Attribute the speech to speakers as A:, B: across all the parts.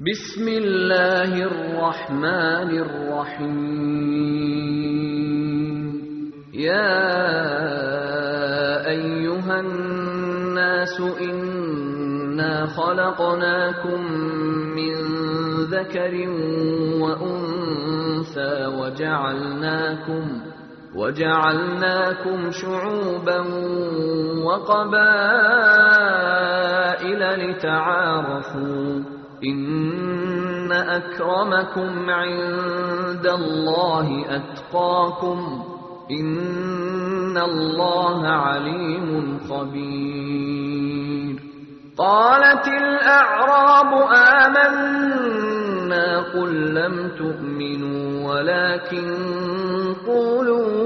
A: بسم الله الرحمن الرحيم يا أيها الناس إنا خلقناكم من ذكر وأنثى وجعلناكم وجعلناكم شعوبا وقبائل لتعارفوا إن أكرمكم عند الله أتقاكم إن الله عليم خبير قالت الأعراب آمنا قل لم تؤمنوا ولكن قولوا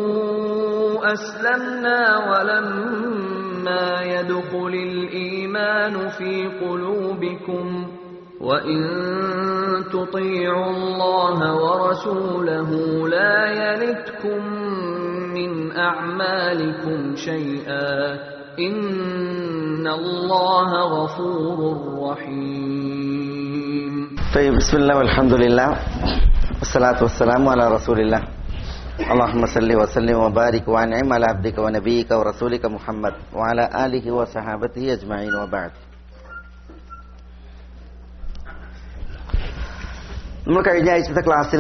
A: أسلمنا ولما يدخل الإيمان في قلوبكم وإن تطيعوا الله ورسوله لا يلتكم من أعمالكم شيئا إن الله غفور رحيم
B: طيب بسم الله والحمد لله والصلاة والسلام على رسول الله اللهم صل وسلم وبارك وانعم على عبدك ونبيك ورسولك محمد وعلى آله وصحابته أجمعين وبعد നമ്മൾ കഴിഞ്ഞ ആഴ്ചത്തെ ക്ലാസ്സിൽ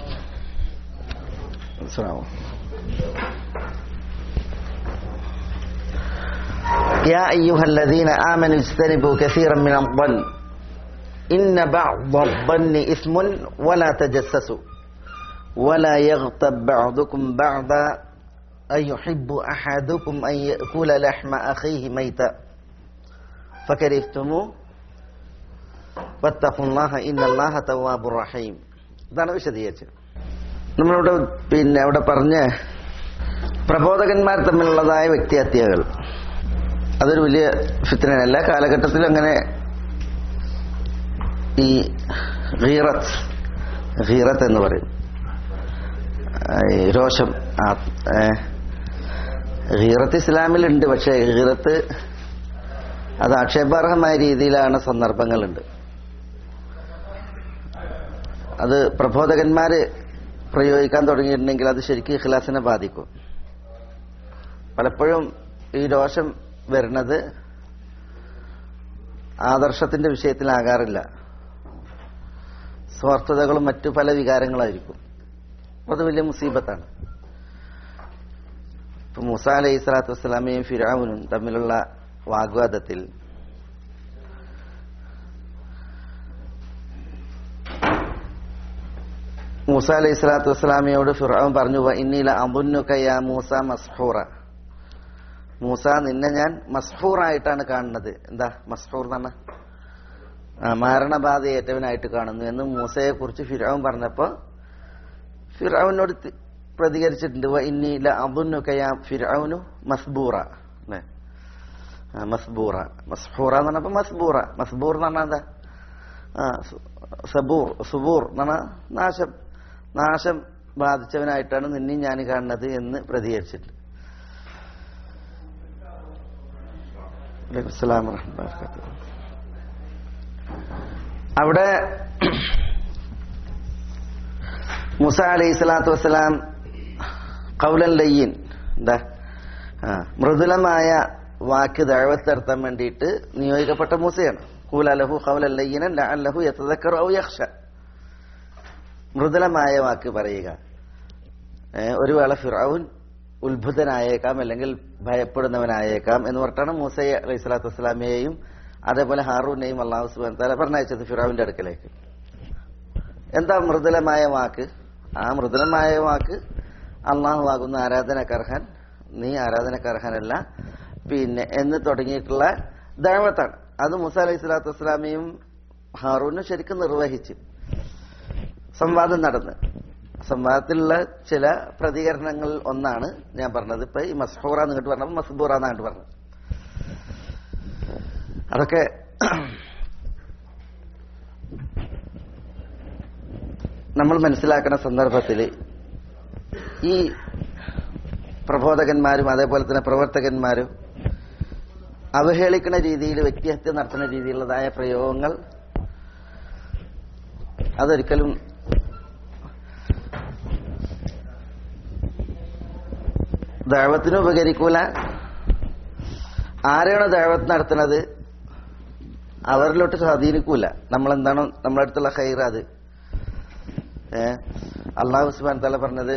B: يا أيها الذين آمنوا اجتنبوا كثيرا من الظن إن بعض الظن إثم ولا تجسسوا ولا يغتب بعضكم بعضا أيحب أحدكم أن يأكل لحم أخيه ميتا فكرهتموه واتقوا الله إن الله تواب رحيم ഇതാണ് വിശദീകരിച്ചത് നമ്മളിവിടെ പിന്നെ അവിടെ പറഞ്ഞ പ്രബോധകന്മാർ തമ്മിലുള്ളതായ വ്യക്തിഹത്യകൾ അതൊരു വലിയ ഫിത്തനല്ല കാലഘട്ടത്തിൽ അങ്ങനെ ഈ ഹീറത്ത് ഹീറത്ത് എന്ന് പറയും ഈ രോഷം ഹീറത്ത് ഇസ്ലാമിലുണ്ട് പക്ഷേ ഹീറത്ത് അത് ആക്ഷേപാർഹമായ രീതിയിലാണ് സന്ദർഭങ്ങളുണ്ട് അത് പ്രബോധകന്മാര് പ്രയോഗിക്കാൻ തുടങ്ങിയിട്ടുണ്ടെങ്കിൽ അത് ശരിക്കും ഇഖ്ലാസിനെ ബാധിക്കും പലപ്പോഴും ഈ രോഷം വരുന്നത് ആദർശത്തിന്റെ വിഷയത്തിലാകാറില്ല സ്വാർത്ഥതകളും മറ്റു പല വികാരങ്ങളായിരിക്കും അത് വലിയ മുസീബത്താണ് ഇപ്പൊ മുസ അലൈഹി സ്വലാത്തു വസ്സലാമയും ഫിറാവുനും തമ്മിലുള്ള വാഗ്വാദത്തിൽ മൂസ അലൈഹി സ്വലാത്തു വസ്സലാമയോട് ഫിറാവുൻ പറഞ്ഞു ഇന്നീല അബുന്നുക്കയ മൂസ മസ്ഹൂറ മൂസ നിന്നെ ഞാൻ മസ്ഹൂറായിട്ടാണ് കാണുന്നത് എന്താ മസ്ഹൂർ എന്നാണ് മരണബാധയേറ്റവനായിട്ട് കാണുന്നു എന്ന് മൂസയെ കുറിച്ച് ഫിറാവുൻ പറഞ്ഞപ്പോ ഫിറാവുനോട് പ്രതികരിച്ചിട്ടുണ്ട് ഇന്നീല അബുന്നുക്കയ ഫിറാവുനു മസ്ബൂറ അല്ലേ മസ്ബൂറ മസ്ഹൂറ എന്ന് പറഞ്ഞപ്പോ മസ്ബൂറ മസ്ബൂർ എന്ന് പറഞ്ഞാൽ എന്താ സബൂർ സുബൂർ എന്ന് പറഞ്ഞാൽ നാശം നാശം ബാധിച്ചവനായിട്ടാണ് നിന്നെയും ഞാൻ കാണുന്നത് എന്ന് പ്രതികരിച്ചിട്ടുണ്ട് അവിടെ മുസ അലൈഹി സ്വലാത്തു വസ്സലാം കൗലൻ ലയ്യൻ എന്താ മൃദുലമായ വാക്ക് ദഴവത്തെടുത്താൻ വേണ്ടിയിട്ട് നിയോഗിക്കപ്പെട്ട മൂസയാണ് കൂലലഹു കൗലൻ ലയ്യനൻ ലഅല്ലഹു യതദക്കറു ഔ യഖ്ഷ മൃദുലമായ വാക്ക് പറയുക ഒരു വേള ഫിറൌൻ ഉത്ഭുതനായേക്കാം അല്ലെങ്കിൽ ഭയപ്പെടുന്നവനായേക്കാം എന്ന് പറഞ്ഞിട്ടാണ് മൂസ അലൈഹി സ്വലാത്തു വസ്സലാമയെയും അതേപോലെ ഹാറൂനെയും അള്ളാഹു സുബാൻ താല പറഞ്ഞയച്ചത് ഫിറാവിന്റെ അടുക്കലേക്ക് എന്താ മൃദുലമായ വാക്ക് ആ മൃദുലമായ വാക്ക് അള്ളാഹു ആകുന്ന ആരാധനക്കർഹൻ നീ ആരാധനക്കർഹനല്ല പിന്നെ എന്ന് തുടങ്ങിയിട്ടുള്ള ദൈവത്താണ് അത് മുസ അലൈഹി സ്വലാത്തു വസ്സലാമയും ഹാറൂനും ശരിക്കും നിർവഹിച്ചു സംവാദം നടന്ന് സംവാദത്തിലുള്ള ചില പ്രതികരണങ്ങൾ ഒന്നാണ് ഞാൻ പറഞ്ഞത് ഇപ്പൊ ഈ മസ്ഹൂറ എന്നിട്ട് പറഞ്ഞപ്പോൾ മസ്ബൂറ എന്നായിട്ട് പറഞ്ഞത് അതൊക്കെ നമ്മൾ മനസ്സിലാക്കുന്ന സന്ദർഭത്തിൽ ഈ പ്രബോധകന്മാരും അതേപോലെ തന്നെ പ്രവർത്തകന്മാരും അവഹേളിക്കുന്ന രീതിയിൽ വ്യക്തിഹത്യ നടത്തുന്ന രീതിയിലുള്ളതായ പ്രയോഗങ്ങൾ അതൊരിക്കലും ദൈവത്തിന് ഉപകരിക്കൂല ആരെയാണോ ദൈവത്ത് നടത്തുന്നത് അവരിലോട്ട് സ്വാധീനിക്കൂല നമ്മളെന്താണോ നമ്മുടെ അടുത്തുള്ള ഹൈറ അത് ഏ അള്ളാഹു സുബാൻ തല പറഞ്ഞത്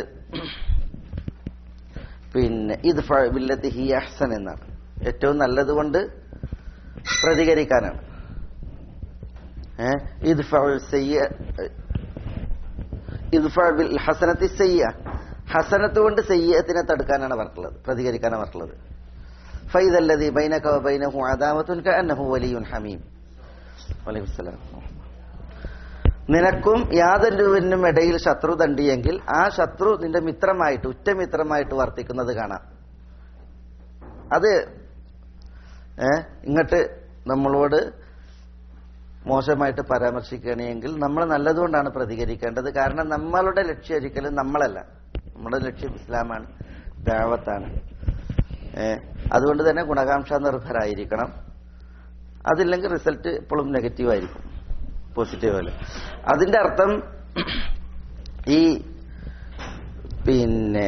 B: പിന്നെ ഇത് വില്ലത്തി ഹി അഹ്സൻ എന്നാണ് ഏറ്റവും നല്ലത് കൊണ്ട് പ്രതികരിക്കാനാണ് ഏ ഇത് ഇത് ഹസനത്തി സയ്യ ഹസനത്ത് കൊണ്ട് സയ്യത്തിനെ തടുക്കാനാണ് പറഞ്ഞിട്ടുള്ളത് പ്രതികരിക്കാനാണ് പറഞ്ഞിട്ടുള്ളത് ഫൈദല്ലതി ബൈനക ബൈനഹു അദാവത്തുൻ കഅന്നഹു വലിയുൻ ഹമീം വലൈക്കും സലാം നിനക്കും യാതൊരുവിനും ഇടയിൽ ശത്രു തണ്ടിയെങ്കിൽ ആ ശത്രു നിന്റെ മിത്രമായിട്ട് ഉറ്റമിത്രമായിട്ട് വർത്തിക്കുന്നത് കാണാം അത് ഏ ഇങ്ങോട്ട് നമ്മളോട് മോശമായിട്ട് പരാമർശിക്കുകയാണെങ്കിൽ നമ്മൾ നല്ലതുകൊണ്ടാണ് പ്രതികരിക്കേണ്ടത് കാരണം നമ്മളുടെ ലക്ഷ്യം ഒരിക്കലും നമ്മളല്ല നമ്മുടെ ലക്ഷ്യം ഇസ്ലാമാണ് ദാവത്താണ് ഏ അതുകൊണ്ട് തന്നെ ഗുണകാംക്ഷ നിർഭരായിരിക്കണം അതില്ലെങ്കിൽ റിസൾട്ട് എപ്പോഴും നെഗറ്റീവ് ആയിരിക്കും പോസിറ്റീവ് അല്ല അതിന്റെ അർത്ഥം ഈ പിന്നെ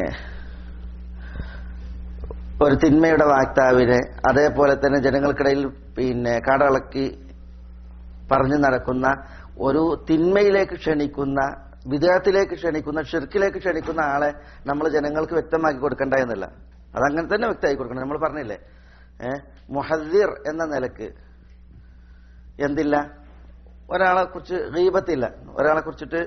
B: ഒരു തിന്മയുടെ വാക്താവിനെ അതേപോലെ തന്നെ ജനങ്ങൾക്കിടയിൽ പിന്നെ കാടളക്കി പറഞ്ഞു നടക്കുന്ന ഒരു തിന്മയിലേക്ക് ക്ഷണിക്കുന്ന വിദേഹത്തിലേക്ക് ക്ഷണിക്കുന്ന ഷിർക്കിലേക്ക് ക്ഷണിക്കുന്ന ആളെ നമ്മൾ ജനങ്ങൾക്ക് വ്യക്തമാക്കി കൊടുക്കണ്ട എന്നല്ല അതങ്ങനെ തന്നെ വ്യക്തമാക്കി കൊടുക്കണം നമ്മൾ പറഞ്ഞില്ലേ ഏഹ് മുഹദ്ദിർ എന്ന നിലക്ക് എന്തില്ല ഒരാളെ കുറിച്ച് ഗീബത്തില്ല ഒരാളെ കുറിച്ചിട്ട്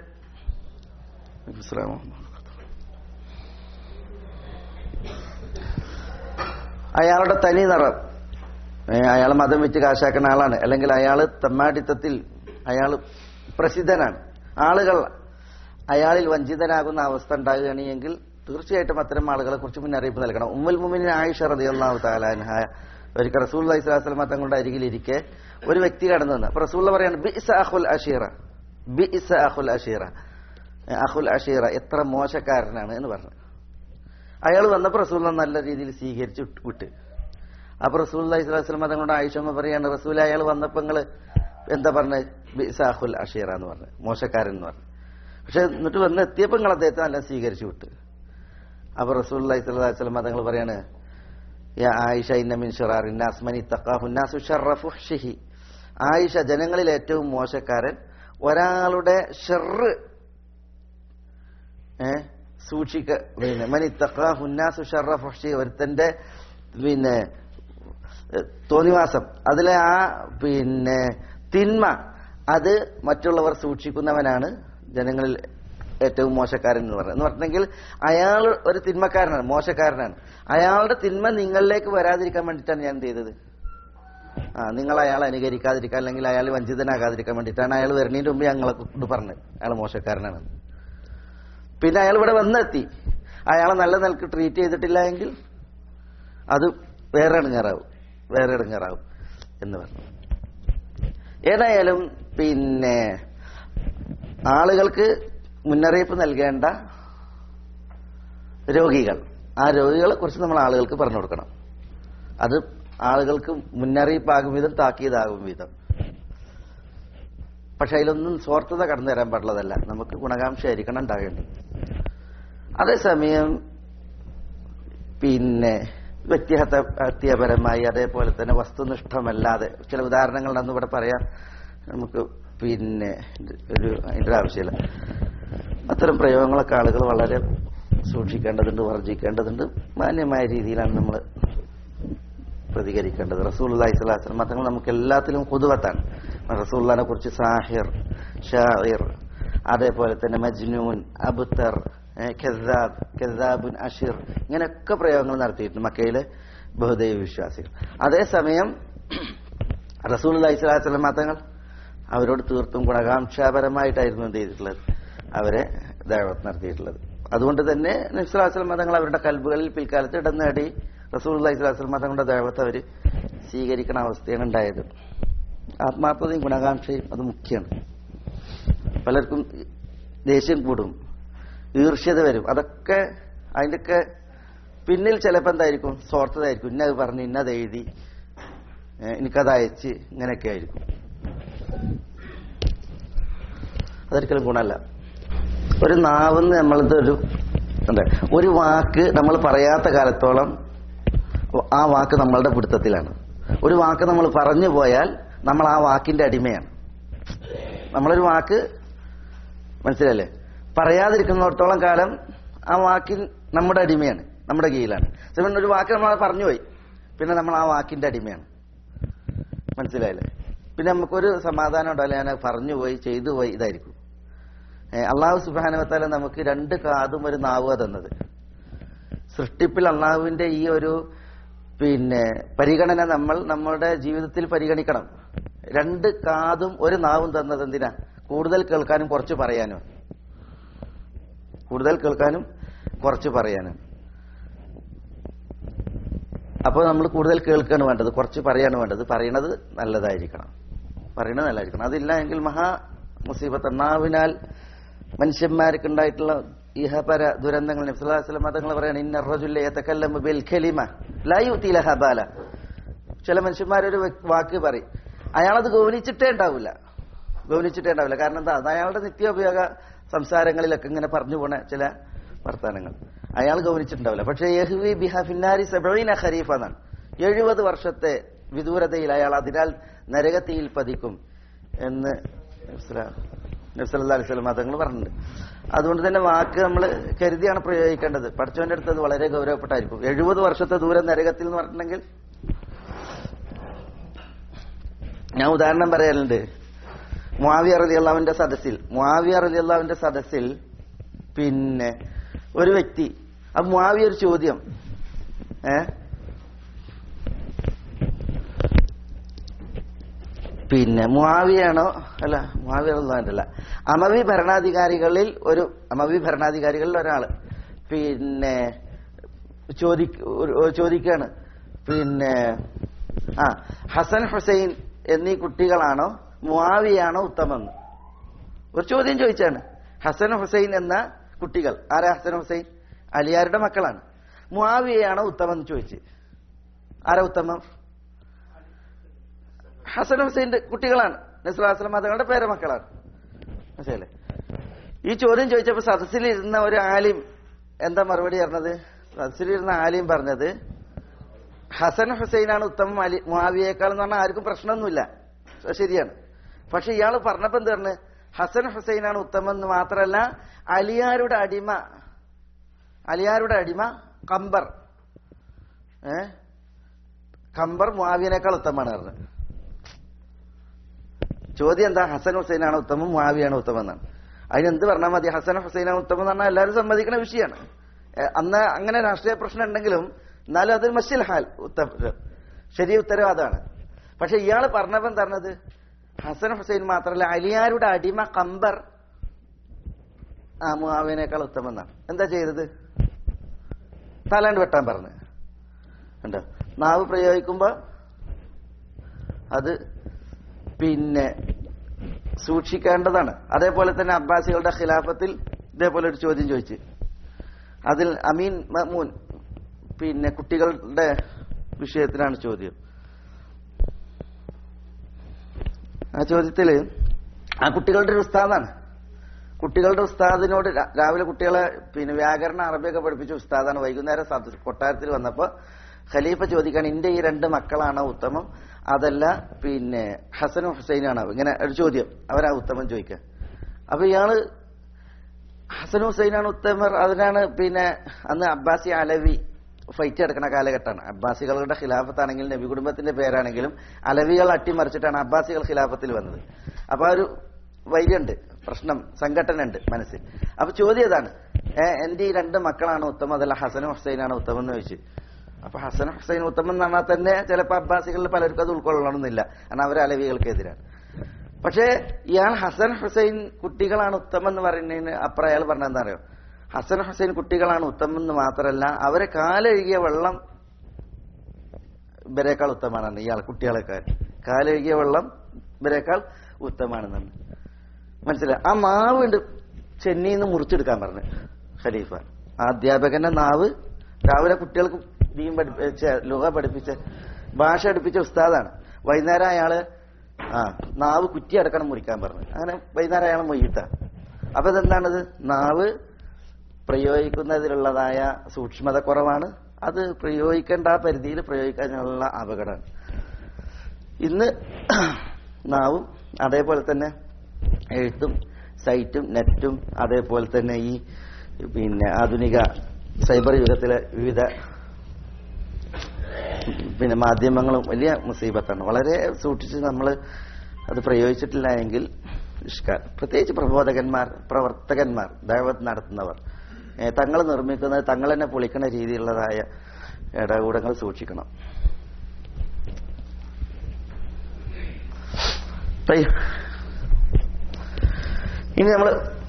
B: അയാളുടെ തനി നിറം അയാൾ മതം വെച്ച് കാശാക്കുന്ന ആളാണ് അല്ലെങ്കിൽ അയാൾ തെമ്മാടിത്തത്തിൽ അയാൾ പ്രസിദ്ധനാണ് ആളുകൾ അയാളിൽ വഞ്ചിതനാകുന്ന അവസ്ഥ ഉണ്ടാകുകയാണെങ്കിൽ തീർച്ചയായിട്ടും അത്തരം ആളുകളെ കുറിച്ച് മുന്നറിയിപ്പ് നൽകണം ഉമ്മുൽ മുമിൻ ആയിഷ റളിയല്ലാഹു തആലാൻഹ ഒരിക്കൽ റസൂൽ അലൈഹി സ്വലാസ്ലമ തങ്ങളുടെ അരികിലിരിക്കെ ഒരു വ്യക്തി കടന്നു വന്നു അപ്പൊ റസൂൽ പറയാണ് ബി ഇസ അഖുൽ അഷീറ ബി ഇസ അഖുൽ അഷീറ അഖുൽ അഷീറ എത്ര മോശക്കാരനാണ് എന്ന് പറഞ്ഞു അയാൾ വന്നപ്പോൾ റസൂൽ നല്ല രീതിയിൽ സ്വീകരിച്ച് വിട്ട് അപ്പൊ റസൂൽ അലൈഹി സ്വലാസ്ലമ തങ്ങളുടെ ആയിഷമ്മ പറയാണ് റസൂൽ അയാൾ വന്നപ്പോ നിങ്ങള് എന്താ പറഞ്ഞത് ബി ഇസ അഖുൽ അഷീറ എന്ന് പറഞ്ഞു മോശക്കാരൻ എന്ന് പറഞ്ഞു പക്ഷെ എന്നിട്ട് വന്ന് എത്തിയപ്പോൾ നിങ്ങൾ അദ്ദേഹത്തെ നല്ല സ്വീകരിച്ചു വിട്ട് അപ്പൊ റസൂൽ അലൈഹി സ്വലാസ്ലമ തങ്ങൾ പറയാണ് ആയിഷ ഇന്നമിൻ ഷിറാറിന്നാസ് മനി തക്കാഹുന്നാസു ഷറഫുഷിഹി ആയിഷ ജനങ്ങളിൽ ഏറ്റവും മോശക്കാരൻ ഒരാളുടെ ഷെറ് ഏ സൂക്ഷിക്ക പിന്നെ മനി തക്കാഹുന്നാസു ഷറഫുഷി ഒരുത്തന്റെ പിന്നെ തോന്നിവാസം അതിലെ ആ പിന്നെ തിന്മ അത് മറ്റുള്ളവർ സൂക്ഷിക്കുന്നവനാണ് ജനങ്ങളിൽ ഏറ്റവും മോശക്കാരൻ എന്ന് പറയുന്നത് എന്ന് പറഞ്ഞെങ്കിൽ അയാൾ ഒരു തിന്മക്കാരനാണ് മോശക്കാരനാണ് അയാളുടെ തിന്മ നിങ്ങളിലേക്ക് വരാതിരിക്കാൻ വേണ്ടിയിട്ടാണ് ഞാൻ എന്ത് ചെയ്തത് ആ നിങ്ങൾ അയാളെ അനുകരിക്കാതിരിക്കാൻ അല്ലെങ്കിൽ അയാൾ വഞ്ചിതനാകാതിരിക്കാൻ വേണ്ടിയിട്ടാണ് അയാൾ വരുന്നതിന്റെ മുമ്പ് ഞങ്ങളെ കൊണ്ട് പറഞ്ഞത് അയാൾ മോശക്കാരനാണ് പിന്നെ അയാൾ ഇവിടെ വന്നെത്തി അയാളെ നല്ല നിലക്ക് ട്രീറ്റ് ചെയ്തിട്ടില്ല എങ്കിൽ അത് വേറെ ഇടങ്ങാറാവും വേറെ ഇടങ്ങാറാവും എന്ന് പറഞ്ഞു ഏതായാലും പിന്നെ ആളുകൾക്ക് മുന്നറിയിപ്പ് നൽകേണ്ട രോഗികൾ ആ രോഗികളെ കുറിച്ച് നമ്മൾ ആളുകൾക്ക് പറഞ്ഞു കൊടുക്കണം അത് ആളുകൾക്ക് മുന്നറിയിപ്പാകും വിധം താക്കീതാകും വിധം പക്ഷെ അതിലൊന്നും സ്വാർത്ഥത കടന്നു തരാൻ പാടുള്ളതല്ല നമുക്ക് ഗുണകാംക്ഷയായിരിക്കണം ഉണ്ടാകേണ്ടത് അതേസമയം പിന്നെ വ്യക്തിഹത്യ ഹത്യപരമായി അതേപോലെ തന്നെ വസ്തുനിഷ്ഠമല്ലാതെ ചില ഉദാഹരണങ്ങൾ അന്ന് ഇവിടെ പറയാം നമുക്ക് പിന്നെ ഒരു അതിൻ്റെ ആവശ്യമില്ല അത്തരം പ്രയോഗങ്ങളൊക്കെ ആളുകൾ വളരെ സൂക്ഷിക്കേണ്ടതുണ്ട് വർജിക്കേണ്ടതുണ്ട് മാന്യമായ രീതിയിലാണ് നമ്മൾ പ്രതികരിക്കേണ്ടത് റസൂൽ അള്ളഹി സ്വലാസ്ലം തങ്ങൾ നമുക്ക് എല്ലാത്തിലും കുതുവത്താണ് റസൂള്ളനെ കുറിച്ച് സാഹിർ ഷാഹിർ അതേപോലെ തന്നെ മജ്നൂൻ അബുത്തർ ഖെസാബ് ഖെസാബുൻ അഷിർ ഇങ്ങനെയൊക്കെ പ്രയോഗങ്ങൾ നടത്തിയിട്ടുണ്ട് മക്കയിലെ ബഹുദൈവ വിശ്വാസികൾ അതേസമയം റസൂൽ അള്ളഹി സ്വലാസ്ലം തങ്ങൾ അവരോട് തീർത്തും ഗുണകാംക്ഷാപരമായിട്ടായിരുന്നു എന്ത് ചെയ്തിട്ടുള്ളത് അവരെ ദൈവത്ത് നടത്തിയിട്ടുള്ളത് അതുകൊണ്ട് തന്നെ നബ്സുലാസ്ലം തങ്ങൾ അവരുടെ കൽബുകളിൽ പിൽക്കാലത്ത് ഇടം നേടി റസൂൽ അള്ളഹി സ്വലാസ്ലം തങ്ങളുടെ ദൈവത്തെ അവർ സ്വീകരിക്കണ അവസ്ഥയാണ് ഉണ്ടായത് ആത്മാർത്ഥതയും ഗുണകാംക്ഷയും അത് മുഖ്യമാണ് പലർക്കും ദേഷ്യം കൂടും ഈർഷ്യത വരും അതൊക്കെ അതിൻ്റെയൊക്കെ പിന്നിൽ ചിലപ്പോൾ എന്തായിരിക്കും സ്വാർത്ഥതായിരിക്കും ഇന്നത് പറഞ്ഞ് ഇന്നത് എഴുതി എനിക്കത് അയച്ച് ഇങ്ങനെയൊക്കെ ആയിരിക്കും അതൊരിക്കലും ഗുണമല്ല ഒരു നാവെന്ന് നമ്മളത് ഒരു ഉണ്ട് ഒരു വാക്ക് നമ്മൾ പറയാത്ത കാലത്തോളം ആ വാക്ക് നമ്മളുടെ പിടുത്തത്തിലാണ് ഒരു വാക്ക് നമ്മൾ പറഞ്ഞു പോയാൽ നമ്മൾ ആ വാക്കിന്റെ അടിമയാണ് നമ്മളൊരു വാക്ക് മനസ്സിലല്ലേ പറയാതിരിക്കുന്നിടത്തോളം കാലം ആ വാക്കിൻ നമ്മുടെ അടിമയാണ് നമ്മുടെ കീഴിലാണ് ചിലപ്പോൾ ഒരു വാക്ക് നമ്മൾ പറഞ്ഞു പോയി പിന്നെ നമ്മൾ ആ വാക്കിന്റെ അടിമയാണ് മനസ്സിലായില്ലേ പിന്നെ നമുക്കൊരു സമാധാനം ഉണ്ടാവില്ല ഞാൻ പറഞ്ഞു പോയി ചെയ്തു പോയി ഇതായിരിക്കും ഏഹ് അള്ളാഹു സുബാനുവത്താല നമുക്ക് രണ്ട് കാതും ഒരു നാവുക തന്നത് സൃഷ്ടിപ്പിൽ അള്ളാഹുവിന്റെ ഈ ഒരു പിന്നെ പരിഗണന നമ്മൾ നമ്മുടെ ജീവിതത്തിൽ പരിഗണിക്കണം രണ്ട് കാതും ഒരു നാവും തന്നത് എന്തിനാ കൂടുതൽ കേൾക്കാനും കുറച്ച് പറയാനും കൂടുതൽ കേൾക്കാനും കുറച്ച് പറയാനും അപ്പോൾ നമ്മൾ കൂടുതൽ കേൾക്കുകയാണ് വേണ്ടത് കുറച്ച് പറയാണ് വേണ്ടത് പറയണത് നല്ലതായിരിക്കണം പറയണത് നല്ലതായിരിക്കണം അതില്ല എങ്കിൽ മഹാ മുസീബത്ത് നാവിനാൽ മനുഷ്യന്മാർക്ക് ഉണ്ടായിട്ടുള്ള ഇഹപര ദുരന്തങ്ങൾ നബ്സുല്ലാസ്ലം മതങ്ങൾ പറയാണ് ഇന്ന റജുല്ലയത്തക്കല്ലം ബിൽ ഖലിമ ലാ യുതി ലഹ ബാല ചില മനുഷ്യന്മാരൊരു വ്യക്- വാക്ക് പറയും അയാളത് ഗൗനിച്ചിട്ടേ ഉണ്ടാവില്ല ഗൗനിച്ചിട്ടേ ഉണ്ടാവില്ല കാരണം എന്താ അത് അയാളുടെ നിത്യോപയോഗ സംസാരങ്ങളിലൊക്കെ ഇങ്ങനെ പറഞ്ഞു പോണ ചില വർത്തമാനങ്ങൾ അയാൾ ഗൗനിച്ചിട്ടുണ്ടാവില്ല പക്ഷേ യഹ്വി ബിഹ ഫിന്നാരി സബീന ഖരീഫ എന്നാണ് എഴുപത് വർഷത്തെ വിദൂരതയിൽ അയാൾ അതിനാൽ നരകത്തിയിൽ പതിക്കും എന്ന് നബ്സല്ലാ അലിസ്ലം മതങ്ങൾ പറഞ്ഞിട്ടുണ്ട് അതുകൊണ്ട് തന്നെ വാക്ക് നമ്മൾ കരുതിയാണ് പ്രയോഗിക്കേണ്ടത് പഠിച്ചവന്റെ അടുത്ത് അത് വളരെ ഗൗരവപ്പെട്ടായിരിക്കും എഴുപത് വർഷത്തെ ദൂരം നരകത്തിൽ എന്ന് പറഞ്ഞിട്ടുണ്ടെങ്കിൽ ഞാൻ ഉദാഹരണം പറയാറുണ്ട് മുാവിയ അലി അള്ളാവിന്റെ സദസ്സിൽ മുാവിയ അലി അള്ളാവിന്റെ സദസ്സിൽ പിന്നെ ഒരു വ്യക്തി അപ്പൊ മുാവിയ ഒരു ചോദ്യം ഏ പിന്നെ മുാവിയാണോ അല്ല മുാവിയ അള്ളാഹിന്റെ അല്ല അമവി ഭരണാധികാരികളിൽ ഒരു അമവി ഭരണാധികാരികളിൽ ഒരാള് പിന്നെ ചോദി ചോദിക്കാണ് പിന്നെ ആ ഹസൻ ഹുസൈൻ എന്നീ കുട്ടികളാണോ മുആവിയാണോ ഉത്തമം ഒരു ചോദ്യം ചോദിച്ചാണ് ഹസൻ ഹുസൈൻ എന്ന കുട്ടികൾ ആരാ ഹസൻ ഹുസൈൻ അലിയാരുടെ മക്കളാണ് മുആവിയയാണോ ഉത്തമം എന്ന് ചോദിച്ച് ആരാ ഉത്തമം ഹസൻ ഹുസൈന്റെ കുട്ടികളാണ് നസ്ലാസ്ലം തങ്ങളുടെ പേരമക്കളാണ് മനസ്സിലല്ലേ ഈ ചോദ്യം ചോദിച്ചപ്പോൾ സദസ്സിലിരുന്ന ഒരു ആലിം എന്താ മറുപടി പറഞ്ഞത് സദസ്സിലിരുന്ന ആലിം പറഞ്ഞത് ഹസൻ ഹുസൈനാണ് ഉത്തമം അലി മുആവിയേക്കാൾ എന്ന് പറഞ്ഞാൽ ആർക്കും പ്രശ്നമൊന്നുമില്ല അത് ശരിയാണ് പക്ഷെ ഇയാൾ പറഞ്ഞപ്പോ എന്ത് പറഞ്ഞു ഹസൻ ഹുസൈനാണ് ഉത്തമം എന്ന് മാത്രമല്ല അലിയാരുടെ അടിമ അലിയാരുടെ അടിമ കമ്പർ ഏ കമ്പർ മുആവിയനേക്കാൾ ഉത്തമമാണ് പറഞ്ഞത് ചോദ്യം എന്താ ഹസൻ ഹുസൈനാണ് ഉത്തമം മുആവിയാണ് ഉത്തമം എന്നാണ് അതിനെന്ത് പറഞ്ഞാൽ മതി ഹസൻ ഹുസൈനാണ് ഉത്തമം എന്ന് പറഞ്ഞാൽ എല്ലാവരും സമ്മതിക്കുന്ന വിഷയമാണ് ഏ, അന്ന് അങ്ങനെ രാഷ്ട്രീയ പ്രശ്നം ഉണ്ടെങ്കിലും എന്നാലും അത് മഷിൽ ഹാൽ ഉത്തരം ശരി ഉത്തരം അതാണ് പക്ഷെ ഇയാൾ പറഞ്ഞപ്പം പറഞ്ഞത് ഹസൻ ഹുസൈൻ മാത്രമല്ല അലിയാരുടെ അടിമ കമ്പർ ആ മുആവിനേക്കാൾ ഉത്തമം എന്നാണ് എന്താ ചെയ്തത് തലാണ്ട് വെട്ടാൻ പറഞ്ഞു ഉണ്ടോ നാവ് പ്രയോഗിക്കുമ്പോ അത് പിന്നെ സൂക്ഷിക്കേണ്ടതാണ് അതേപോലെ തന്നെ അബ്ബാസികളുടെ ഖിലാഫത്തിൽ ഇതേപോലെ ഒരു ചോദ്യം ചോദിച്ചു അതിൽ അമീൻ മമൂൻ പിന്നെ കുട്ടികളുടെ വിഷയത്തിലാണ് ചോദ്യം ആ ചോദ്യത്തില് ആ കുട്ടികളുടെ ഒരു ഉസ്താദാണ് കുട്ടികളുടെ ഉസ്താദിനോട് രാ- രാവിലെ കുട്ടികളെ പിന്നെ വ്യാകരണ അറബിയൊക്കെ പഠിപ്പിച്ച ഉസ്താദാണ് വൈകുന്നേരം സദ- കൊട്ടാരത്തിൽ വന്നപ്പോ ഖലീഫ ചോദിക്കാൻ എന്റെ ഈ രണ്ട് മക്കളാണോ ഉത്തമം അതല്ല പിന്നെ ഹസനും ഹുസൈനാണോ ഇങ്ങനെ ഒരു ചോദ്യം അവരാ ഉത്തമം ചോദിക്കുക അപ്പൊ ഇയാള് ഹസൻ ഹുസൈനാണ് ഉത്തമർ അതിനാണ് പിന്നെ അന്ന് അബ്ബാസി അലവി ഫൈറ്റ് എടുക്കുന്ന കാലഘട്ടമാണ് അബ്ബാസികളുടെ ഖിലാഫത്താണെങ്കിൽ നബി കുടുംബത്തിന്റെ പേരാണെങ്കിലും അലവികൾ അട്ടിമറിച്ചിട്ടാണ് അബ്ബാസികൾ ഖിലാഫത്തിൽ വന്നത് അപ്പൊ ആ ഒരു വൈര്യണ്ട് പ്രശ്നം സംഘടന ഉണ്ട് മനസ്സിൽ അപ്പൊ ചോദ്യം ഇതാണ് ഏ, എന്റെ ഈ രണ്ട് മക്കളാണ് ഉത്തമം അതല്ല ഹസനും ഹുസൈനാണ് ഉത്തമം എന്ന് ചോദിച്ചു അപ്പൊ ഹസൻ ഹുസൈൻ ഉത്തമം എന്ന് പറഞ്ഞാൽ തന്നെ ചിലപ്പോൾ അബ്ബാസികളിൽ പലർക്കും അത് ഉൾക്കൊള്ളണമെന്നില്ല കാരണം അവർ അലവികൾക്കെതിരാണ് പക്ഷേ ഇയാൾ ഹസൻ ഹുസൈൻ കുട്ടികളാണ് ഉത്തമം എന്ന് പറയുന്നതിന് അപ്പുറം അയാൾ പറഞ്ഞ എന്താ അറിയോ ഹസൻ ഹുസൈൻ കുട്ടികളാണ് ഉത്തമം എന്ന് മാത്രമല്ല അവരെ കാലഴുകിയ വെള്ളം ഇവരെക്കാൾ ഉത്തമമാണ് ഇയാൾ കുട്ടികളെക്കാൾ കാലഴുകിയ വെള്ളം ഇവരെക്കാൾ ഉത്തമാണെന്നാണ് മനസ്സിലായി ആ മാവ് ഉണ്ട് ചെന്നൈന്ന് മുറിച്ചെടുക്കാൻ പറഞ്ഞു ഖലീഫ ആ അധ്യാപകന്റെ നാവ് രാവിലെ കുട്ടികൾക്ക് ദീൻ പഠിപ്പിച്ച ലുഹ പഠിപ്പിച്ച ഭാഷ പഠിപ്പിച്ച ഉസ്താദാണ് വൈകുന്നേരം അയാള് ആ നാവ് കുറ്റി അടക്കണം മുറിക്കാൻ പറഞ്ഞു അങ്ങനെ വൈകുന്നേരം അയാൾ മൊയ്യിട്ട അപ്പൊ ഇതെന്താണത് നാവ് പ്രയോഗിക്കുന്നതിലുള്ളതായ സൂക്ഷ്മത കുറവാണ് അത് പ്രയോഗിക്കേണ്ട ആ പരിധിയിൽ പ്രയോഗിക്കാനുള്ള അപകടമാണ് ഇന്ന് നാവും അതേപോലെ തന്നെ എഴുത്തും സൈറ്റും നെറ്റും അതേപോലെ തന്നെ ഈ പിന്നെ ആധുനിക സൈബർ യുഗത്തിലെ വിവിധ പിന്നെ മാധ്യമങ്ങളും വലിയ മുസീബത്താണ് വളരെ സൂക്ഷിച്ച് നമ്മൾ അത് പ്രയോഗിച്ചിട്ടില്ല എങ്കിൽ ഇഷ്കാൽ പ്രത്യേകിച്ച് പ്രബോധകന്മാർ പ്രവർത്തകന്മാർ ദൈവത്ത് നടത്തുന്നവർ തങ്ങൾ നിർമ്മിക്കുന്നത് തങ്ങൾ തന്നെ പൊളിക്കുന്ന രീതിയിലുള്ളതായ ഇടകൂടങ്ങൾ സൂക്ഷിക്കണം طيب. ഇനി നമ്മൾ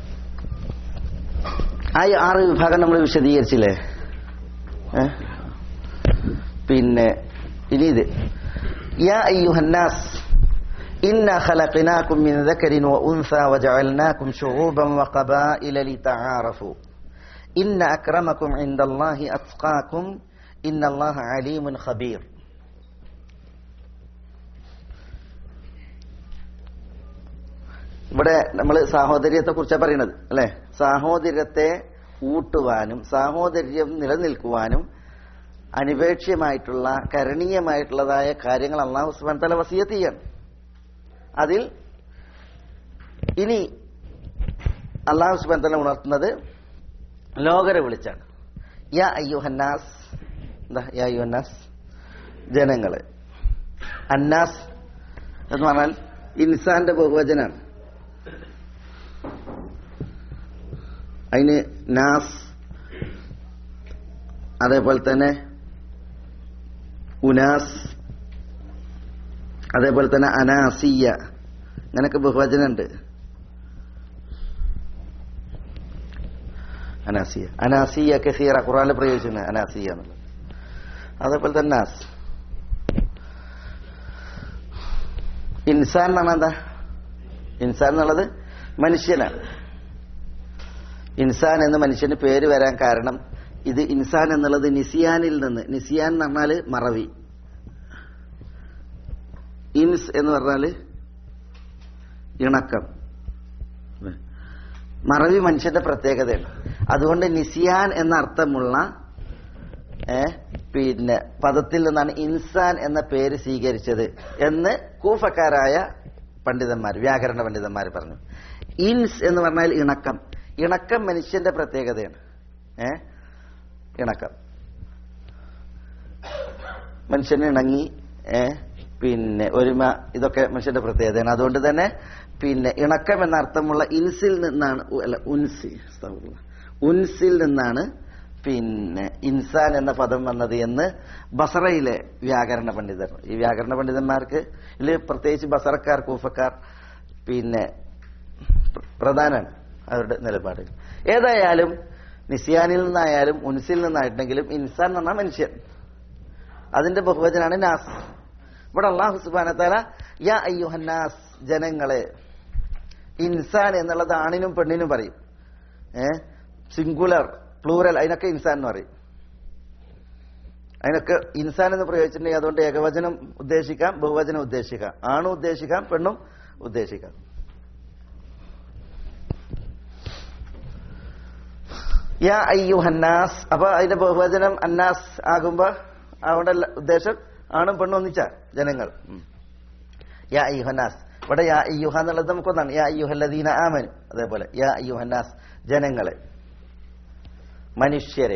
B: ആ ഈ ആറ് വിഭാഗം നമ്മൾ വിശദീകരിച്ചില്ലേ ഏ? പിന്നെ ഇനി ഇത് യാ അയ്യുഹന്നാസ് إنا خلقناكم من ذكر وأنثى وجعلناكم شعوبا وقبائل لتعارفوا إن أكرمكم عند الله أتقاكم إن الله عليم خبير ഇവിടെ നമ്മൾ സാഹോദര്യത്തെ കുറിച്ചാണ് പറയുന്നത് അല്ലെ സാഹോദര്യത്തെ ഊട്ടുവാനും സാഹോദര്യം നിലനിൽക്കുവാനും അനിപേക്ഷ്യമായിട്ടുള്ള കരണീയമായിട്ടുള്ളതായ കാര്യങ്ങൾ അള്ളാഹു സുബാൻ തല വസീയത്ത് ചെയ്യണം അതിൽ ഇനി അള്ളാഹു സുബാൻ തല ഉണർത്തുന്നത് ലോകരെ വിളിച്ചാണ് യാ അയ്യുഹന്നാസ് എന്താ യാ അയ്യുഹന്നാസ് ജനങ്ങള് അന്നാസ് എന്ന് പറഞ്ഞാൽ ഇൻസാന്റെ ബഹുവചനാണ് അതിന് നാസ് അതേപോലെ തന്നെ ഉനാസ് അതേപോലെ തന്നെ അനാസിയ അങ്ങനൊക്കെ ബഹുവചനുണ്ട് അനാസിയ അനാസിയ കസീറ ഖുറാനിൽ പ്രയോഗിച്ചിരുന്നത് അനാസിയ എന്നുള്ളത് അതേപോലെ തന്നെ നാസ് ഇൻസാൻ എന്നാണ് എന്താ ഇൻസാൻ എന്നുള്ളത് മനുഷ്യനാണ് ഇൻസാൻ എന്ന് മനുഷ്യന് പേര് വരാൻ കാരണം ഇത് ഇൻസാൻ എന്നുള്ളത് നിസിയാനിൽ നിന്ന് നിസിയാൻ എന്ന് പറഞ്ഞാല് മറവി ഇൻസ് എന്ന് പറഞ്ഞാല് ഇണക്കം മറവി മനുഷ്യന്റെ പ്രത്യേകതയാണ് അതുകൊണ്ട് നിസിയാൻ എന്ന അർത്ഥമുള്ള ഏ, പിന്നെ പദത്തിൽ നിന്നാണ് ഇൻസാൻ എന്ന പേര് സ്വീകരിച്ചത് എന്ന് കൂഫക്കാരായ പണ്ഡിതന്മാർ വ്യാകരണ പണ്ഡിതന്മാർ പറഞ്ഞു ഇൻസ് എന്ന് പറഞ്ഞാൽ ഇണക്കം ഇണക്കം മനുഷ്യന്റെ പ്രത്യേകതയാണ് ഏ ഇണക്കം മനുഷ്യന് ഇണങ്ങി ഏ പിന്നെ ഒരുമ ഇതൊക്കെ മനുഷ്യന്റെ പ്രത്യേകതയാണ് അതുകൊണ്ട് തന്നെ പിന്നെ ഇണക്കം എന്ന അർത്ഥമുള്ള ഇൻസിൽ നിന്നാണ് ഉ- അല്ല ഉൻസി അസ്തഗ്ഫിറുല്ലാ. ഉൻസിൽ നിന്നാണ് പിന്നെ ഇൻസാൻ എന്ന പദം വന്നത് എന്ന് ബസറയിലെ വ്യാകരണ പണ്ഡിതർ ഈ വ്യാകരണ പണ്ഡിതന്മാർക്ക് ഇതിൽ പ്രത്യേകിച്ച് ബസറക്കാർ കൂഫക്കാർ പിന്നെ പ്ര- പ്രധാനമാണ് അവരുടെ നിലപാട് ഏതായാലും നിസിയാനിൽ നിന്നായാലും ഉൻസിൽ നിന്നായിട്ടുണ്ടെങ്കിലും ഇൻസാൻ എന്ന് പറഞ്ഞാൽ മനുഷ്യൻ അതിന്റെ ബഹുവചനാണ് നാസ് ഇവിടെ അള്ളാഹു സുബാനത്താല യാ അയ്യുഹന്നാസ് ജനങ്ങളെ ഇൻസാൻ എന്നുള്ളത് ആണിനും പെണ്ണിനും പറയും ഏ സിംഗുലർ പ്ലൂറൽ അതിനൊക്കെ ഇൻസാൻ എന്ന് പറയും അതിനൊക്കെ ഇൻസാൻ എന്ന് പ്രയോഗിച്ചിട്ടുണ്ടെങ്കിൽ അതുകൊണ്ട് ഏകവചനം ഉദ്ദേശിക്കാം ബഹുവചനം ഉദ്ദേശിക്കാം ആണും ഉദ്ദേശിക്കാം പെണ്ണും ഉദ്ദേശിക്കാം യാ അയ്യുഹന്നാസ് അപ്പൊ അതിന്റെ ബഹുവചനം അന്നാസ് ആകുമ്പോ അവിടെ ഉദ്ദേശം ആണും പെണ്ണും ഒന്നിച്ച ജനങ്ങൾ ഉം. യാ അയ്യുഹന്നാസ് ഇവിടെ യാ അയ്യുഹ എന്നുള്ളത് നമുക്കൊന്നാണ് യാ അയ്യുഹല്ലദീന ആമൻ അതേപോലെ യാ അയ്യുഹന്നാസ് ജനങ്ങളെ മനുഷ്യരെ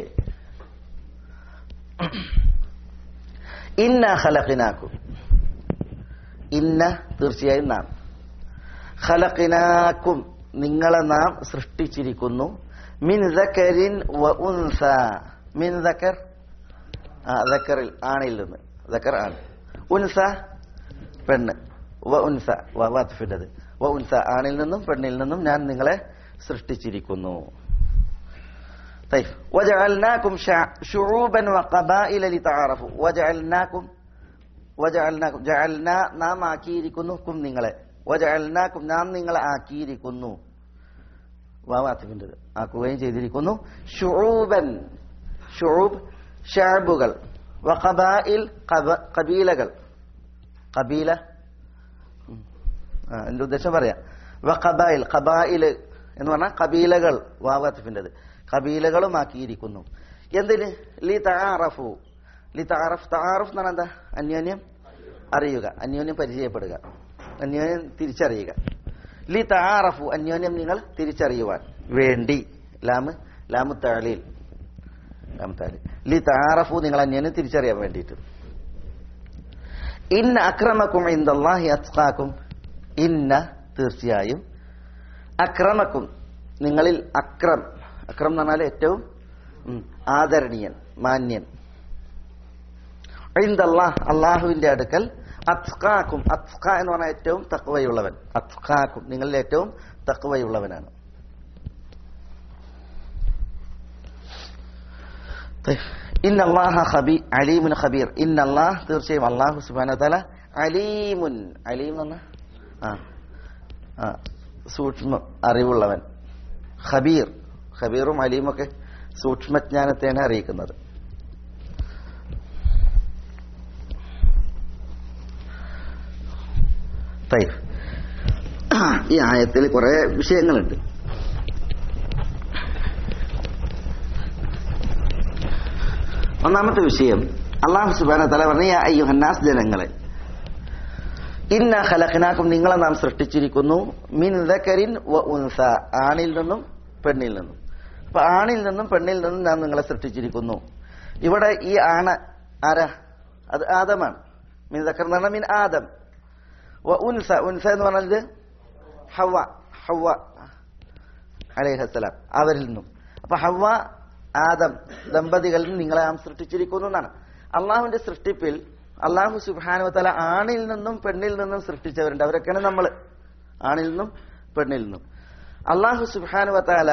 B: ഇന്ന ഖലഖിനാക്കും ഇന്ന തീർച്ചയായും നാം ഖലഖിനാക്കും നിങ്ങളെ നാം സൃഷ്ടിച്ചിരിക്കുന്നു മിൻ ദക്കരിൻ വ ഉൻസ മിൻ ദക്കർ ആ ദക്കറിൽ ആണിൽ നിന്ന് ദക്കർ ആണ് ഉൻസ പെണ്ണ് വ ഉൻസ വ വാത്ഫിൻ്റെത് വ ഉൻസ ആണിൽ നിന്നും പെണ്ണിൽ നിന്നും ഞാൻ നിങ്ങളെ സൃഷ്ടിച്ചിരിക്കുന്നു طيب وجعلناكم شع- شعوبا وقبائل لتعارفوا وجعلناكم وجعلناكم جعلنا നാം ആക്കിയിരിക്കുന്നു കും നിങ്ങളെ وجعلناكم നാം നിങ്ങളെ ആക്കിയിരിക്കുന്നു വാവാത്തിൻ്റെത് ആക്കുകയും ചെയ്തിരിക്കുന്നു ഷുഊബൻ ഷുഊബ് ഷാബുകൾ വഖബായിൽ ഖബ- ഖബീലകൾ ഖബീല ഉം. ആ, എന്റെ ഉദ്ദേശം പറയാം വ ഖബായിൽ ഖബായില് എന്ന് പറഞ്ഞാൽ കബീലകൾ വാവത്തിൻ്റെത് കബീലകളുമാക്കിയിരിക്കുന്നു എന്തിന് ലി താറഫു ലി താറഫ് താറഫ് എന്ന് പറഞ്ഞാൽ എന്താ അന്യോന്യം അറിയുക അന്യോന്യം പരിചയപ്പെടുക അന്യോന്യം തിരിച്ചറിയുക ലി താറഫു അന്യോന്യം നിങ്ങൾ തിരിച്ചറിയുവാൻ വേണ്ടി ലാമ് ലാമു താലീൽ ലാമു താലീൽ ലി താറഫു നിങ്ങൾ അന്യോന്യം തിരിച്ചറിയാൻ വേണ്ടിയിട്ട് ഇന്ന അക്രമക്കും ഇന്ദല്ലാഹി അത്ഖാക്കും ഇന്ന തീർച്ചയായും അക്രമക്കും നിങ്ങളിൽ അക്രം അക്രം എന്ന് പറഞ്ഞാൽ ഏറ്റവും ഉം, ആദരണീയൻ മാന്യൻ ഇന്ദല്ലാഹ് അള്ളാഹുവിന്റെ അടുക്കൽ അത്ഖാക്കും അത്ഖ എന്ന് പറഞ്ഞാൽ ഏറ്റവും തക്വയുള്ളവൻ അത്ഖാക്കും നിങ്ങളിൽ ഏറ്റവും തക്വയുള്ളവനാണ് ഇന്ന അള്ളാഹ ഖബീ അലീമുൻ ഖബീർ ഇന്ന അള്ളാഹ് തീർച്ചയായും അള്ളാഹു സുബ്ഹാനഹു വതആല അലീമുൻ അലീം എന്ന് പറഞ്ഞാൽ ആ ആ സൂക്ഷ്മ അറിവുള്ളവൻ ഖബീർ ഖബീറും അലീമും ഒക്കെ സൂക്ഷ്മജ്ഞാനത്തെയാണ് അറിയിക്കുന്നത് തയ്യ്. ഈ ആയത്തിൽ കുറെ വിഷയങ്ങളുണ്ട് ഒന്നാമത്തെ വിഷയം അള്ളാഹു സുബാന തല പറഞ്ഞ "യാ അയ്യുഹന്നാസ് ജനങ്ങളെ ഇന്ന ഖലഖനാക്കും നിങ്ങളെ നാം സൃഷ്ടിച്ചിരിക്കുന്നു മിൻ ദക്കരിൻ വ ഉൻസ ആണിൽ നിന്നും പെണ്ണിൽ നിന്നും അപ്പൊ ആണിൽ നിന്നും പെണ്ണിൽ നിന്നും നാം നിങ്ങളെ സൃഷ്ടിച്ചിരിക്കുന്നു ഇവിടെ ഈ ആണ് ആരാ അത് ആദമാണ് മിൻ ദക്കർ എന്ന് പറഞ്ഞാൽ മിൻ ആദം വ ഉൻസ ഉൻസ എന്ന് പറഞ്ഞത് ഹവ ഹവ അലൈഹസ്സലാം അവരിൽ നിന്നും അപ്പൊ ഹവ ആദം ദമ്പതികളിൽ നിന്ന് നിങ്ങളെ നാം സൃഷ്ടിച്ചിരിക്കുന്നു എന്നാണ് അള്ളാഹുവിന്റെ സൃഷ്ടിപ്പിൽ അള്ളാഹു സുബാനു തല ആണിൽ നിന്നും പെണ്ണിൽ നിന്നും സൃഷ്ടിച്ചവരുണ്ട് അവരൊക്കെയാണ് നമ്മൾ ആണിൽ നിന്നും പെണ്ണിൽ നിന്നും അള്ളാഹു സുബാനു താല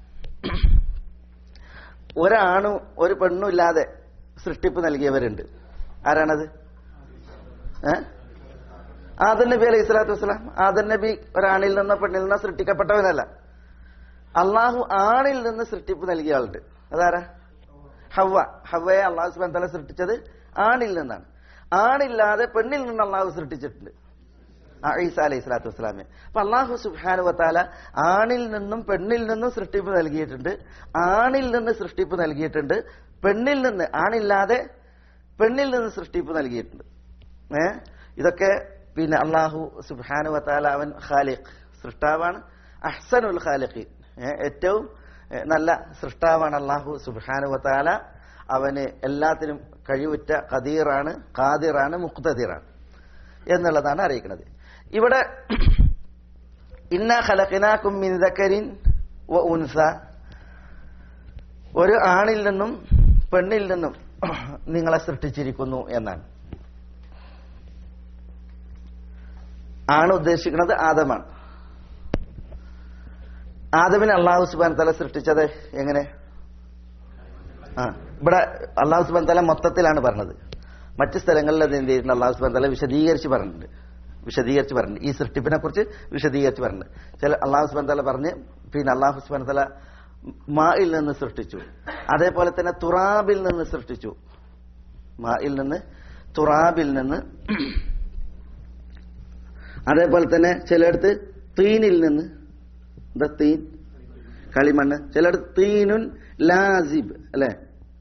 B: ഒരാണും ഒരു പെണ്ണും ഇല്ലാതെ സൃഷ്ടിപ്പ് നൽകിയവരുണ്ട് ആരാണത് ഏ ആദൻ നബി അലൈഹി സ്വലാത്തു വസ്സലാം ആദൻ നബി ഒരാണിൽ നിന്നോ പെണ്ണിൽ നിന്നോ സൃഷ്ടിക്കപ്പെട്ടവനല്ല അള്ളാഹു ആണിൽ നിന്ന് സൃഷ്ടിപ്പ് നൽകിയ ആളുണ്ട് അതാരാ ഹവ്വ ഹവ്വയെ അള്ളാഹു സുബാൻ തല സൃഷ്ടിച്ചത് ആണിൽ നിന്നാണ് ആണില്ലാതെ പെണ്ണിൽ നിന്ന് അള്ളാഹു സൃഷ്ടിച്ചിട്ടുണ്ട് ആ, ഈസ അലൈഹി സ്വലാത്തു വസ്സലാമെ അപ്പൊ അള്ളാഹു സുബാനു വത്താല ആണിൽ നിന്നും പെണ്ണിൽ നിന്നും സൃഷ്ടിപ്പ് നൽകിയിട്ടുണ്ട് ആണിൽ നിന്ന് സൃഷ്ടിപ്പ് നൽകിയിട്ടുണ്ട് പെണ്ണിൽ നിന്ന് ആണില്ലാതെ പെണ്ണിൽ നിന്ന് സൃഷ്ടിപ്പ് നൽകിയിട്ടുണ്ട് ഏ ഇതൊക്കെ പിന്നെ അള്ളാഹു സുബാനു വത്താല അവൻ ഖാലിഖ് സൃഷ്ടാവാണ് അഹ്സനുൽ ഖാലിഖി ഏറ്റവും ഏ, നല്ല സൃഷ്ടാവാണ് അള്ളാഹു സുബാനു വത്താല അവന് എല്ലാത്തിനും കഴിവുറ്റ ഖദീറാണ് ഖാദിറാണ് മുക്തദിറാണ് എന്നുള്ളതാണ് അറിയിക്കുന്നത് ഇവിടെ ഇന്ന ഖലഖിനാക്കും മിൻ ദക്കരിൻ വ ഉൻസ ഒരു ആണിൽ നിന്നും പെണ്ണിൽ നിന്നും നിങ്ങളെ സൃഷ്ടിച്ചിരിക്കുന്നു എന്നാണ് ആണ് ഉദ്ദേശിക്കുന്നത് ആദമാണ് ആദമിനെ അള്ളാഹു സുബാൻ തല സൃഷ്ടിച്ചത് എങ്ങനെ ആ ഇവിടെ അള്ളാഹു സുബാൻ തല മൊത്തത്തിലാണ് പറഞ്ഞത് മറ്റു സ്ഥലങ്ങളിൽ അത് എന്ത് ചെയ്തിട്ടുണ്ട് അള്ളാഹു സുബാൻ തല വിശദീകരിച്ച് പറഞ്ഞിട്ടുണ്ട് വിശദീകരിച്ച് പറഞ്ഞിട്ടുണ്ട് ഈ സൃഷ്ടിപ്പിനെ കുറിച്ച് വിശദീകരിച്ച് പറഞ്ഞിട്ടുണ്ട് ചില അള്ളാഹു സുബാൻ തല പറഞ്ഞ് പിന്നെ അള്ളാഹു സുബാൻ തല മായിൽ നിന്ന് സൃഷ്ടിച്ചു അതേപോലെ തന്നെ തുറാബിൽ നിന്ന് സൃഷ്ടിച്ചു മായിൽ നിന്ന് തുറാബിൽ നിന്ന് അതേപോലെ തന്നെ ചിലയിടത്ത് തീനിൽ നിന്ന് എന്താ തീൻ കളിമണ്ണ് ചിലയിടത്ത് തീനുൻ ലാസിബ് അല്ലെ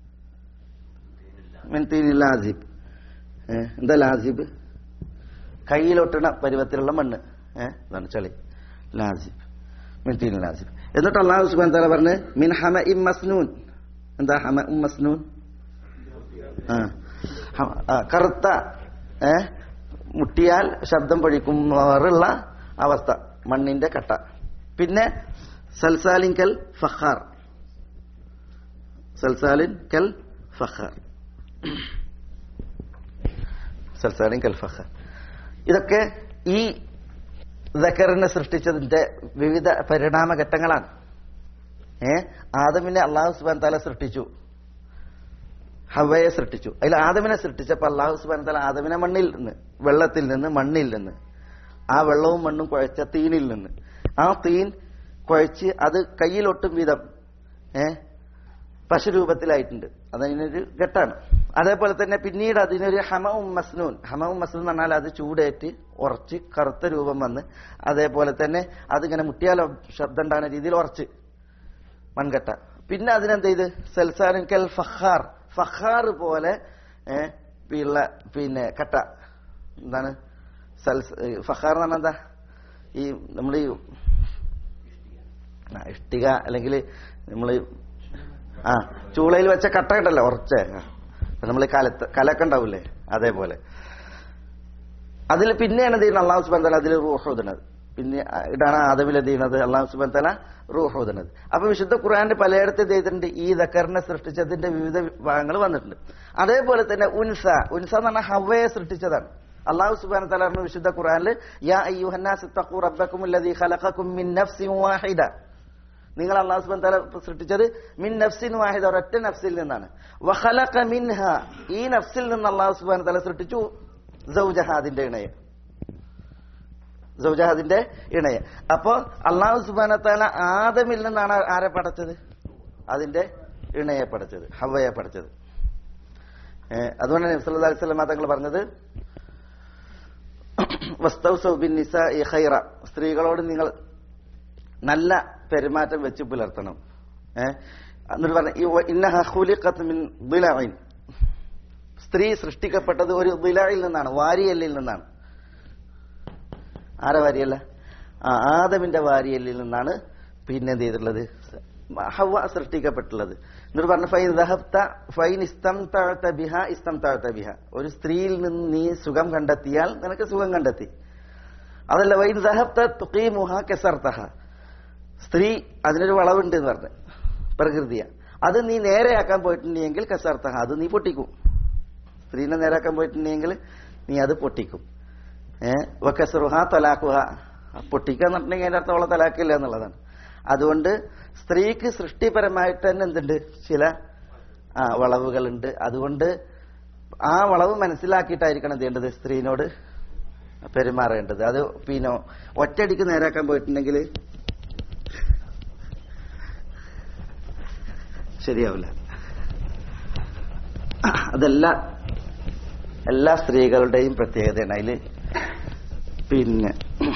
B: മിൻ തീനിൻ ലാസിബ് ഏ, എന്താ ലാസിബ് കയ്യിലൊട്ടണ പരുവത്തിലുള്ള മണ്ണ് ഏഹ് ഇതാണ് ചളി ലാസിബ് മിൻ തീനിൻ ലാസിബ് എന്നിട്ട് അള്ളാഹു സുബാൻ തല പറഞ്ഞ് മിൻ ഹമ ഇം മസ്നൂൻ എന്താ ഹമ ഉം മസ്നൂൻ ആ ഹ- ആ, കറുത്ത ഏ മുട്ടിയാൽ ശബ്ദം പൊഴിക്കുമാറുള്ള അവസ്ഥ മണ്ണിന്റെ കട്ട പിന്നെ സൽസാലിൻ കൽ ഫഖാർ സൽസാലിൻ കൽ ഫഖാർ സൽസാലിൻ കൽ ഫഖാർ ഇതൊക്കെ ഈ ദക്കറിനെ സൃഷ്ടിച്ചതിന്റെ വിവിധ പരിണാമഘട്ടങ്ങളാണ് ഏ ആദമിനെ അള്ളാഹു സുബാൻ തല സൃഷ്ടിച്ചു ഹവയെ സൃഷ്ടിച്ചു അതിൽ ആദമിനെ സൃഷ്ടിച്ചപ്പോൾ അള്ളാഹു സുബാൻ തല ആദമിനെ മണ്ണിൽ നിന്ന് വെള്ളത്തിൽ നിന്ന് മണ്ണിൽ നിന്ന് ആ വെള്ളവും മണ്ണും കുഴച്ച തീനിൽ നിന്ന് ആ തീൻ കുഴച്ച് അത് കയ്യിലൊട്ടും വിധം ഏ പശുരൂപത്തിലായിട്ടുണ്ട് അതതിനൊരു ഘട്ടാണ് അതേപോലെ തന്നെ പിന്നീട് അതിനൊരു ഹമവും മസ്നൂൻ ഹമവും മസ്നൂൻ എന്ന് പറഞ്ഞാൽ അത് ചൂടേറ്റ് ഉറച്ച് കറുത്ത രൂപം വന്ന് അതേപോലെ തന്നെ അതിങ്ങനെ മുട്ടിയാലോ ശബ്ദം ഉണ്ടാകുന്ന രീതിയിൽ ഉറച്ച് മൺകട്ട പിന്നെ അതിനെന്ത് ചെയ്ത് സൽസാരൻ കൽ ഫഹാർ ഫഹാർ പോലെ ഏ, ഉള്ള പിന്നെ കട്ട എന്താണ് സൽസ് ഏ, ഫഹാർ എന്ന് പറഞ്ഞാൽ എന്താ ഈ നമ്മൾ ഈ ആ, ഇഷ്ടിക അല്ലെങ്കിൽ നമ്മൾ ആ ചൂളയിൽ വെച്ച കട്ട ഉണ്ടല്ലോ ഉറച്ച നമ്മൾ കലത്ത് കലക്ക ഉണ്ടാവില്ലേ അതേപോലെ അതിൽ പിന്നെയാണ് എന്ത് ചെയ്യുന്നത് അള്ളാഹു സുബാൻ തല അതിൽ റൂഹ് ഓതുന്നത് പിന്നെ ഇതാണ് ആദവിൽ എന്ത് ചെയ്യുന്നത് അള്ളാഹു സുബാൻ തല റൂഹ് ഓതുന്നത് അപ്പൊ വിശുദ്ധ ഖുർആന്റെ പലയിടത്ത് എന്ത് ചെയ്തിട്ടുണ്ട് ഈ ദക്കറിനെ സൃഷ്ടിച്ചതിന്റെ വിവിധ ഭാഗങ്ങൾ വന്നിട്ടുണ്ട് അതേപോലെ തന്നെ ഉൻസ ഉൻസ എന്ന് പറഞ്ഞാൽ ഹവയെ സൃഷ്ടിച്ചതാണ് അള്ളാഹു സുബാൻ തല പറഞ്ഞു വിശുദ്ധ ഖുർആനിൽ യാ അയ്യുഹന്നാസ് തഖൂ റബ്ബക്കും അല്ലദീ ഖലഖക്കും മിൻ നഫ്സിൻ വാഹിദ നിങ്ങൾ അള്ളാഹു സുബാൻ തല സൃഷ്ടിച്ചത് മിൻ നഫ്സിൻ വാഹിദ ഒരൊറ്റ നഫ്സിൽ നിന്നാണ് വഖലഖ മിൻഹ ഈ നഫ്സിൽ നിന്ന് അള്ളാഹു സുബാൻ തല സൃഷ്ടിച്ചു സൗജഹാദിന്റെ ഇണയെ സൗജഹാദിന്റെ ഇണയെ അപ്പോ അള്ളാഹു സുബാന താല ആദമിൽ നിന്നാണ് ആരെ പടച്ചത് അതിന്റെ ഇണയെ പടച്ചത് ഹവയെ പടച്ചത് ഏഹ് അതുകൊണ്ടാണ് നബ്സല്ലാ അലൈഹി സ്വലമ തങ്ങൾ പറഞ്ഞത് വസ്തൗസൗ ബിൻ നിസാഇ ഖൈറ സ്ത്രീകളോട് നിങ്ങൾ നല്ല പെരുമാറ്റം വെച്ച് പുലർത്തണം ഏഹ് എന്നിട്ട് പറഞ്ഞു ഈ വ- ഇന്നഹ ഖുലിഖത്ത് മിൻ ദിലഇൻ സ്ത്രീ സൃഷ്ടിക്കപ്പെട്ടത് ഒരു ദിലയിൽ നിന്നാണ് വാരിയല്ലിൽ നിന്നാണ് ആരെ വാരിയല്ല ആ ആദമിന്റെ വാരിയല്ലിൽ നിന്നാണ് പിന്നെ എന്ത് ചെയ്തിട്ടുള്ളത് ഹവ സൃഷ്ടിക്കപ്പെട്ടുള്ളത് എന്നിട്ട് പറഞ്ഞു ഫൈൻ ദഹബ്ത ഫൈൻ ഇസ്തംതഅത ബിഹ ഇസ്തംതഅത ബിഹ ഒരു സ്ത്രീയിൽ നിന്ന് നീ സുഖം കണ്ടെത്തിയാൽ നിനക്ക് സുഖം കണ്ടെത്തി അതല്ല വൈൻ ദഹബ്ത തുഖീമുഹ കസർതഹ സ്ത്രീ അതിനൊരു വളവുണ്ട് എന്ന് പറഞ്ഞു പ്രകൃതിയ അത് നീ നേരെയാക്കാൻ പോയിട്ടുണ്ടെങ്കിൽ കസർത്തഹ അത് നീ പൊട്ടിക്കും സ്ത്രീനെ നേരാക്കാൻ പോയിട്ടുണ്ടെങ്കിൽ നീ അത് പൊട്ടിക്കും ഏഹ് വക്കസറുഹ തലാഖുഹ പൊട്ടിക്കുക എന്ന് പറഞ്ഞിട്ടുണ്ടെങ്കിൽ അതിന്റെ അർത്ഥം അവളെ തലാക്കില്ല എന്നുള്ളതാണ് അതുകൊണ്ട് സ്ത്രീക്ക് സൃഷ്ടിപരമായിട്ട് തന്നെ എന്തുണ്ട് ചില ആ വളവുകളുണ്ട് അതുകൊണ്ട് ആ വളവ് മനസ്സിലാക്കിയിട്ടായിരിക്കണം എന്ത് ചെയ്യേണ്ടത് സ്ത്രീനോട് പെരുമാറേണ്ടത് അത് പിന്നെ ഒറ്റയടിക്ക് നേരാക്കാൻ പോയിട്ടുണ്ടെങ്കിൽ ശരിയാവില്ല അതെല്ലാ എല്ലാ സ്ത്രീകളുടെയും പ്രത്യേകതയാണ് അതിൽ പിന്നെ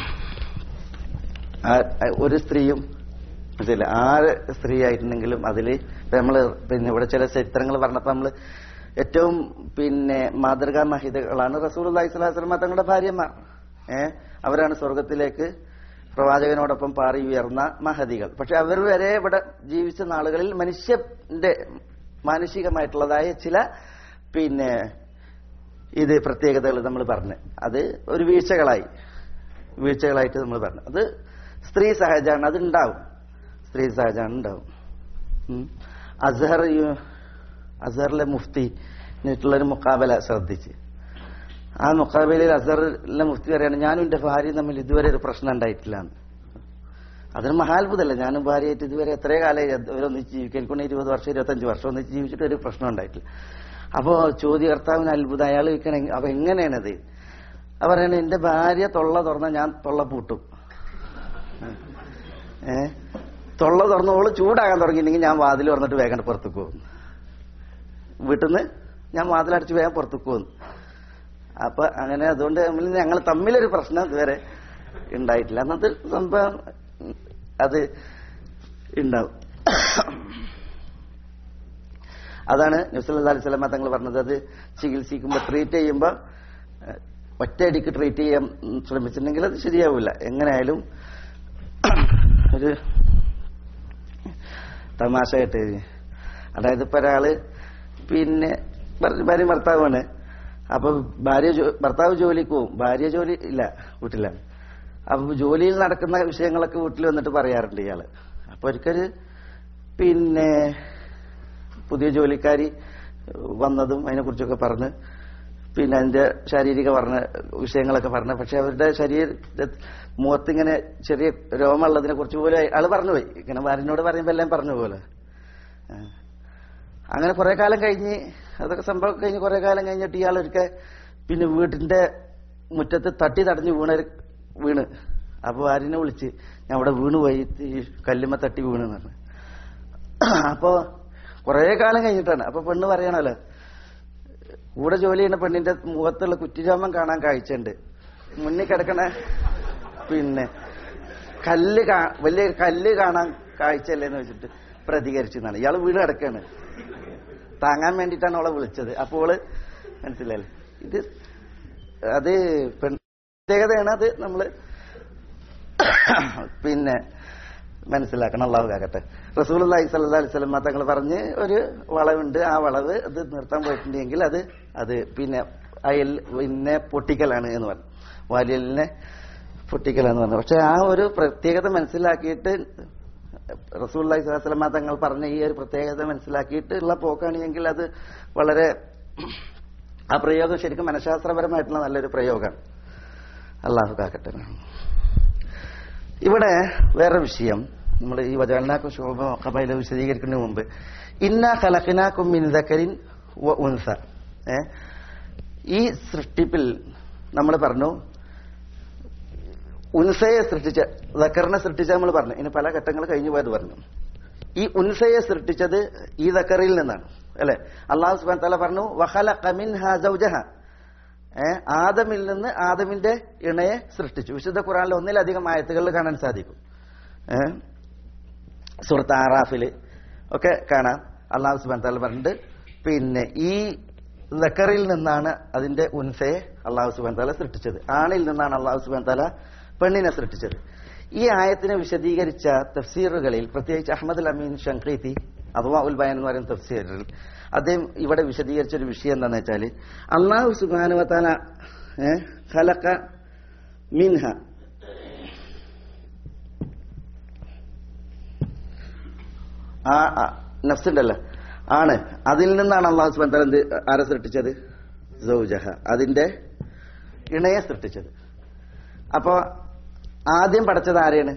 B: ആ- ആ- ഒരു സ്ത്രീയും മനസ്സില്ല ആറ് സ്ത്രീ ആയിട്ടുണ്ടെങ്കിലും അതിൽ നമ്മൾ പിന്നെ ഇവിടെ ചില ചിത്രങ്ങൾ പറഞ്ഞപ്പോൾ നമ്മൾ ഏറ്റവും പിന്നെ മാതൃകാ മഹിതകളാണ് റസൂൽ അള്ളഹി സ്വലാസ്ലമ തങ്ങളുടെ ഭാര്യമാർ ഏഹ് അവരാണ് സ്വർഗത്തിലേക്ക് പ്രവാചകനോടൊപ്പം പാറി ഉയർന്ന മഹതികൾ പക്ഷെ അവർ വരെ ഇവിടെ ജീവിച്ച നാളുകളിൽ മനുഷ്യന്റെ മാനുഷികമായിട്ടുള്ളതായ ചില പിന്നെ ഇത് പ്രത്യേകതകൾ നമ്മൾ പറഞ്ഞു അത് ഒരു വീഴ്ചകളായി വീഴ്ചകളായിട്ട് നമ്മൾ പറഞ്ഞു അത് സ്ത്രീ സഹജമാണ് അത് ഉണ്ടാവും സ്ത്രീ സഹജമാണ് ഉണ്ടാവും ഉം. അസ്ഹർ യു- അസ്ഹറിലെ മുഫ്തി ഒരു മുക്കാബല ശ്രദ്ധിച്ച് ആ മുക്കാബലയിൽ അസറിലെ മുഫ്തി പറയാണ് ഞാനും എന്റെ ഭാര്യയും തമ്മിൽ ഇതുവരെ ഒരു പ്രശ്നം ഉണ്ടായിട്ടില്ല എന്ന്. അതൊരു മഹാത്ഭുതമല്ല ഞാനും ഭാര്യയായിട്ട് ഇതുവരെ എത്രയോ കാലം ഒന്നിച്ച് ജീവിക്കാൻ എനിക്കൊണ്ട് ഇരുപത് വർഷം ഇരുപത്തഞ്ച് വർഷം ഒന്നിച്ച് ജീവിച്ചിട്ട് ഒരു പ്രശ്നം ഉണ്ടായിട്ടില്ല അപ്പോ ചോദ്യകർത്താവിന് അത്ഭുതം അയാൾ ചോദിക്കണ അപ്പൊ എങ്ങനെയാണത് അപ്പൊ പറയണ എന്റെ ഭാര്യ തൊള്ള തുറന്ന ഞാൻ തൊള്ള പൂട്ടും ഏ തൊള്ള തുറന്നോള് ചൂടാകാൻ തുടങ്ങിയിട്ടുണ്ടെങ്കിൽ ഞാൻ വാതിൽ തുറന്നിട്ട് വേഗം പുറത്തേക്ക് പോകും വീട്ടിൽ നിന്ന് ഞാൻ വാതിലടച്ച് വേഗം പുറത്തേക്ക് പോകുന്നു അപ്പൊ അങ്ങനെ അതുകൊണ്ട് നമ്മൾ ഞങ്ങൾ തമ്മിലൊരു പ്രശ്നം ഇതുവരെ ഉണ്ടായിട്ടില്ല അന്നത്തെ സംഭവം അത് ഉണ്ടാവും അതാണ് നബ്സല്ലാ അലൈഹി സ്വലമ തങ്ങൾ പറഞ്ഞത് അത് ചികിത്സിക്കുമ്പോൾ ട്രീറ്റ് ചെയ്യുമ്പോൾ ഏഹ്, ഒറ്റയടിക്ക് ട്രീറ്റ് ചെയ്യാൻ ഉം, ശ്രമിച്ചിട്ടുണ്ടെങ്കിൽ അത് ശരിയാവില്ല എങ്ങനെയായാലും ഒരു തമാശയായിട്ട് അതായത് ഇപ്പൊ ഒരാള് പിന്നെ ഭർ- ഭാര്യ ഭർത്താവാണ് അപ്പൊ ഭാര്യ ജോ- ഭർത്താവ് ജോലിക്ക് പോവും ഭാര്യ ജോലി ഇല്ല വീട്ടിലാണ് അപ്പൊ ജോലിയിൽ നടക്കുന്ന വിഷയങ്ങളൊക്കെ വീട്ടിൽ വന്നിട്ട് പറയാറുണ്ട് ഇയാള് അപ്പൊ ഒരിക്കല് പിന്നെ പുതിയ ജോലിക്കാരി വന്നതും അതിനെക്കുറിച്ചൊക്കെ പറഞ്ഞ് പിന്നെ അതിന്റെ ശാരീരിക പറഞ്ഞ വിഷയങ്ങളൊക്കെ പറഞ്ഞു പക്ഷെ അവരുടെ ശരീര മുഖത്തിങ്ങനെ ചെറിയ രോമമുള്ളതിനെ കുറിച്ച് പോലെ ആള് പറഞ്ഞുപോയി ഇങ്ങനെ ഭാര്യനോട് പറയുമ്പോൾ എല്ലാം പറഞ്ഞു പോലെ ആ. അങ്ങനെ കുറെ കാലം കഴിഞ്ഞ് അതൊക്കെ സംഭവം കഴിഞ്ഞ് കുറെ കാലം കഴിഞ്ഞിട്ട് ഇയാൾ ഒരിക്കൽ പിന്നെ വീട്ടിന്റെ മുറ്റത്ത് തട്ടി തടഞ്ഞ് വീണ വീണ് അപ്പൊ ഭാര്യനെ വിളിച്ച് ഞാൻ അവിടെ വീണ് പോയി ഈ കല്ലുമ്മ തട്ടി വീണെന്ന് പറഞ്ഞു അപ്പോ കുറെ കാലം കഴിഞ്ഞിട്ടാണ് അപ്പൊ പെണ്ണ് പറയണല്ലോ കൂടെ ജോലി ചെയ്യുന്ന പെണ്ണിന്റെ മുഖത്തുള്ള കുറ്റിരോമം കാണാൻ കാഴ്ചയുണ്ട് മുന്നിൽ കിടക്കണ പിന്നെ കല്ല് കാ വലിയ കല്ല് കാണാൻ കാഴ്ചയല്ലേന്ന് വെച്ചിട്ട് പ്രതികരിച്ചെന്നാണ് ഇയാൾ വീട് കിടക്കാണ് താങ്ങാൻ വേണ്ടിയിട്ടാണ് അവളെ വിളിച്ചത് അപ്പോൾ അവള് മനസ്സിലായില്ലേ ഇത് അത് പെൺ പ്രത്യേകതയാണ് അത് നമ്മള് പിന്നെ മനസ്സിലാക്കണം അള്ളാഹു കാക്കട്ടെ റസൂൽ അലൈഹി സല്ലാ അലൈഹി സ്വലം തങ്ങൾ പറഞ്ഞ് ഒരു വളവുണ്ട് ആ വളവ് അത് നിർത്താൻ പോയിട്ടുണ്ടെങ്കിൽ അത് അത് പിന്നെ അയൽ പിന്നെ പൊട്ടിക്കലാണ് എന്ന് പറഞ്ഞു വാലിയലിനെ പൊട്ടിക്കലാന്ന് പറഞ്ഞു പക്ഷെ ആ ഒരു പ്രത്യേകത മനസ്സിലാക്കിയിട്ട് റസൂൽ അലൈഹി സ്വലാസ്ലമ തങ്ങൾ പറഞ്ഞ ഈ ഒരു പ്രത്യേകത മനസ്സിലാക്കിയിട്ട് ഉള്ള പോക്കാണെങ്കിൽ അത് വളരെ ആ പ്രയോഗം ശരിക്കും മനഃശാസ്ത്രപരമായിട്ടുള്ള നല്ലൊരു പ്രയോഗമാണ് അള്ളാഹു കാക്കട്ടെ ഇവിടെ വേറെ വിഷയം നമ്മൾ ഈ വജാലിനാക്കും ശോഭ കബൈല വിശദീകരിക്കുന്നതിന് മുമ്പ് ഇന്ന ഖലഖിനാക്കും മിൻ ദക്കരിൻ വ ഉൻസ ഏ ഈ സൃഷ്ടിപ്പിൽ നമ്മൾ പറഞ്ഞു ഉൻസയെ സൃഷ്ടിച്ച ദക്കറിനെ സൃഷ്ടിച്ച നമ്മൾ പറഞ്ഞു ഇനി പല ഘട്ടങ്ങൾ കഴിഞ്ഞു പോയത് പറഞ്ഞു ഈ ഉൻസയെ സൃഷ്ടിച്ചത് ഈ ദക്കറിൽ നിന്നാണ് അല്ലെ അള്ളാഹു സുബാൻ തല പറഞ്ഞു വഹല കമിൻ ഹൗജഹ ഏ ആദമിൽ നിന്ന് ആദമിന്റെ ഇണയെ സൃഷ്ടിച്ചു വിശുദ്ധ ഖുറാനിൽ ഒന്നിലധികം ആയത്തുകളിൽ കാണാൻ സാധിക്കും ഏ സുഹൃത്ത് ആറാഫില് ഒക്കെ കാണാം അള്ളാഹു സുബാൻ തല പറഞ്ഞിട്ട് പിന്നെ ഈ ദക്കറിൽ നിന്നാണ് അതിന്റെ ഉൻസയെ അള്ളാഹു സുബാൻ തല സൃഷ്ടിച്ചത് ആണിൽ നിന്നാണ് അള്ളാഹു സുബാൻ തല പെണ്ണിനെ സൃഷ്ടിച്ചത് ഈ ആയത്തിനെ വിശദീകരിച്ച തഫ്സീറുകളിൽ പ്രത്യേകിച്ച് അഹമ്മദ് അമീൻ ഷങ്കീത്തി അഥവാ ഉൽബയൻ എന്ന് പറയുന്ന തഫ്സീറിൽ അദ്ദേഹം ഇവിടെ വിശദീകരിച്ച ഒരു വിഷയം എന്താണെന്ന് വെച്ചാൽ അള്ളാഹു സുബാനുവത്താല ഖലക്ക മിൻഹ ആ ആ, നഫ്സുണ്ടല്ലോ ആണ് അതിൽ നിന്നാണ് അള്ളാഹു സുബാൻ തല എന്ത് ആരെ സൃഷ്ടിച്ചത് സൗജഹ അതിന്റെ ഇണയെ സൃഷ്ടിച്ചത് അപ്പോ ആദ്യം പഠിച്ചത് ആരെയാണ്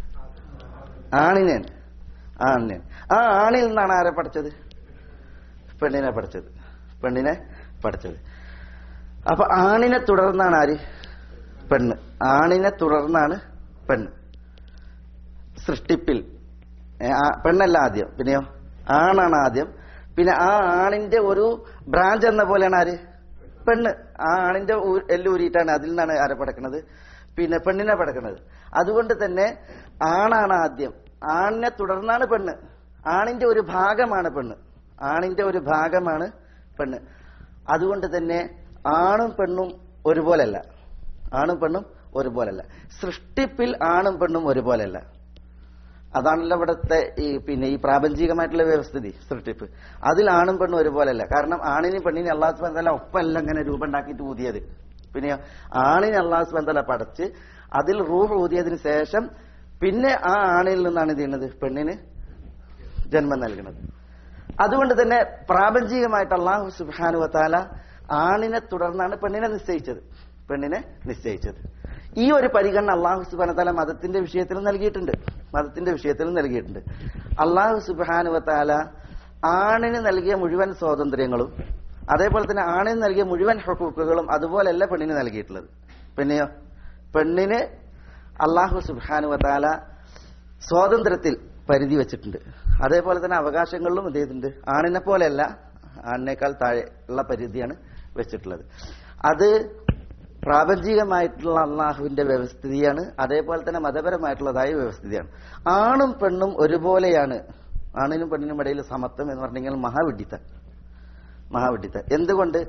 B: ആണിനെയാണ് ആണിനെ ആ ആണിൽ നിന്നാണ് ആരെ പഠിച്ചത് പെണ്ണിനെ പഠിച്ചത് പെണ്ണിനെ പഠിച്ചത് അപ്പൊ ആണിനെ തുടർന്നാണ് ആര് പെണ്ണ് ആണിനെ തുടർന്നാണ് പെണ്ണ് സൃഷ്ടിപ്പിൽ ഏ, ആ, പെണ്ണല്ല ആദ്യം പിന്നെയോ ആണാണ് ആദ്യം പിന്നെ ആ ആണിന്റെ ഒരു ബ്രാഞ്ച് എന്ന പോലെയാണ് ആര് പെണ്ണ് ആ ആണിന്റെ ഊ- എല്ല് ഊരിയിട്ടാണ് അതിൽ നിന്നാണ് ആരെ പടക്കുന്നത് പിന്നെ പെണ്ണിനെ പടക്കുന്നത് അതുകൊണ്ട് തന്നെ ആണാണ് ആദ്യം ആണിനെ തുടർന്നാണ് പെണ്ണ് ആണിന്റെ ഒരു ഭാഗമാണ് പെണ്ണ് ആണിന്റെ ഒരു ഭാഗമാണ് പെണ്ണ് അതുകൊണ്ട് തന്നെ ആണും പെണ്ണും ഒരുപോലല്ല ആണും പെണ്ണും ഒരുപോലല്ല സൃഷ്ടിപ്പിൽ ആണും പെണ്ണും ഒരുപോലല്ല അതാണല്ലോ ഇവിടുത്തെ ഈ പിന്നെ ഈ പ്രാപഞ്ചികമായിട്ടുള്ള വ്യവസ്ഥിതി സൃഷ്ടിപ്പ് അതിൽ ആണും പെണ്ണും ഒരുപോലല്ല കാരണം ആണിനും പെണ്ണിനും അള്ളാഹു സുബന്ധല ഒപ്പമല്ല ഇങ്ങനെ രൂപം ഉണ്ടാക്കിയിട്ട് ഊതിയത് പിന്നെ ആണിനെ അള്ളാഹു സുബന്ധല പടച്ച് അതിൽ റൂഹ് ഊതിയതിന് ശേഷം പിന്നെ ആ ആണിൽ നിന്നാണ് ഇത് ചെയ്യുന്നത് പെണ്ണിന് ജന്മം നൽകുന്നത് അതുകൊണ്ട് തന്നെ പ്രാപഞ്ചികമായിട്ട് അള്ളാഹു സുബാനുവത്താല ആണിനെ തുടർന്നാണ് പെണ്ണിനെ നിശ്ചയിച്ചത് പെണ്ണിനെ നിശ്ചയിച്ചത് ഈ ഒരു പരിഗണന അള്ളാഹു സുബാനത്താല മതത്തിന്റെ വിഷയത്തിലും നൽകിയിട്ടുണ്ട് മതത്തിന്റെ വിഷയത്തിലും നൽകിയിട്ടുണ്ട് അള്ളാഹു സുബാനുവത്താല ആണിന് നൽകിയ മുഴുവൻ സ്വാതന്ത്ര്യങ്ങളും അതേപോലെ തന്നെ ആണിന് നൽകിയ മുഴുവൻ ഹക്കൂക്കുകളും അതുപോലെയല്ല പെണ്ണിന് നൽകിയിട്ടുള്ളത് പിന്നെയോ പെണ്ണിന് അള്ളാഹു സുബാനുവത്താല സ്വാതന്ത്ര്യത്തിൽ പരിധി വെച്ചിട്ടുണ്ട് അതേപോലെ തന്നെ അവകാശങ്ങളിലും എന്ത് ചെയ്തിട്ടുണ്ട് ആണിനെ പോലെയല്ല ആണിനേക്കാൾ താഴെ ഉള്ള പരിധിയാണ് വെച്ചിട്ടുള്ളത് അത് പ്രാപഞ്ചികമായിട്ടുള്ള അള്ളാഹുവിന്റെ വ്യവസ്ഥിതിയാണ് അതേപോലെ തന്നെ മതപരമായിട്ടുള്ളതായ വ്യവസ്ഥിതിയാണ് ആണും പെണ്ണും ഒരുപോലെയാണ് ആണിനും പെണ്ണിനും ഇടയിൽ സമത്വം എന്ന് പറഞ്ഞെങ്കിൽ മഹാവിഡിത്ത മഹാവിഡിത്ത എന്തുകൊണ്ട്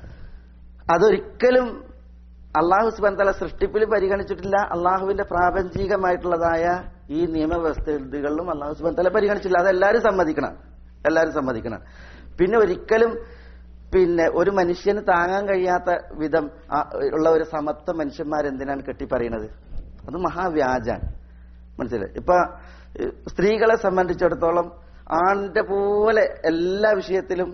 B: അതൊരിക്കലും അള്ളാഹു സുബാൻ തല സൃഷ്ടിപ്പിൽ പരിഗണിച്ചിട്ടില്ല അള്ളാഹുവിന്റെ പ്രാപഞ്ചികമായിട്ടുള്ളതായ ഈ നിയമവ്യവസ്ഥകളിലും അള്ളാഹു സുബാൻ തല പരിഗണിച്ചില്ല അതെല്ലാവരും സമ്മതിക്കണം എല്ലാവരും സമ്മതിക്കണം പിന്നെ ഒരിക്കലും പിന്നെ ഒരു മനുഷ്യന് താങ്ങാൻ കഴിയാത്ത വിധം ആ, ഉള്ള ഒരു സമത്വ മനുഷ്യന്മാരെന്തിനാണ് കെട്ടിപ്പറയുന്നത് അത് മഹാവ്യാജാണ് മനസ്സിലായി ഇപ്പൊ ഏഹ്, സ്ത്രീകളെ സംബന്ധിച്ചിടത്തോളം ആണിന്റെ പോലെ എല്ലാ വിഷയത്തിലും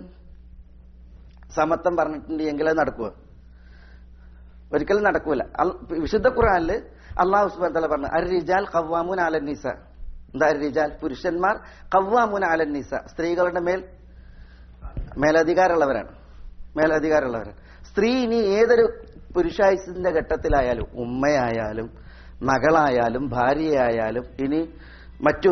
B: സമത്വം പറഞ്ഞിട്ടുണ്ട് എങ്കിൽ അത് നടക്കുക ഒരിക്കലും നടക്കൂല അൽ- വിശുദ്ധ ഖുറാനില് അള്ളാഹു സുബാൻ തല പറഞ്ഞു അർ റിജാൽ കവ്വാമുൻ അലൻ നിസ എന്താ അർ റിജാൽ പുരുഷന്മാർ കവ്വാമുൻ അലൻ നിസ സ്ത്രീകളുടെ മേൽ മേലധികാരമുള്ളവരാണ് മേലധികാരമുള്ളവരാണ് സ്ത്രീ ഇനി ഏതൊരു പുരുഷായുസിന്റെ ഘട്ടത്തിലായാലും ഉമ്മയായാലും മകളായാലും ഭാര്യയായാലും ഇനി മറ്റു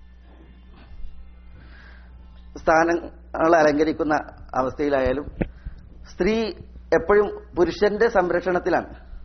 B: സ്ഥാനങ്ങൾ അലങ്കരിക്കുന്ന അവസ്ഥയിലായാലും സ്ത്രീ എപ്പോഴും പുരുഷന്റെ സംരക്ഷണത്തിലാണ്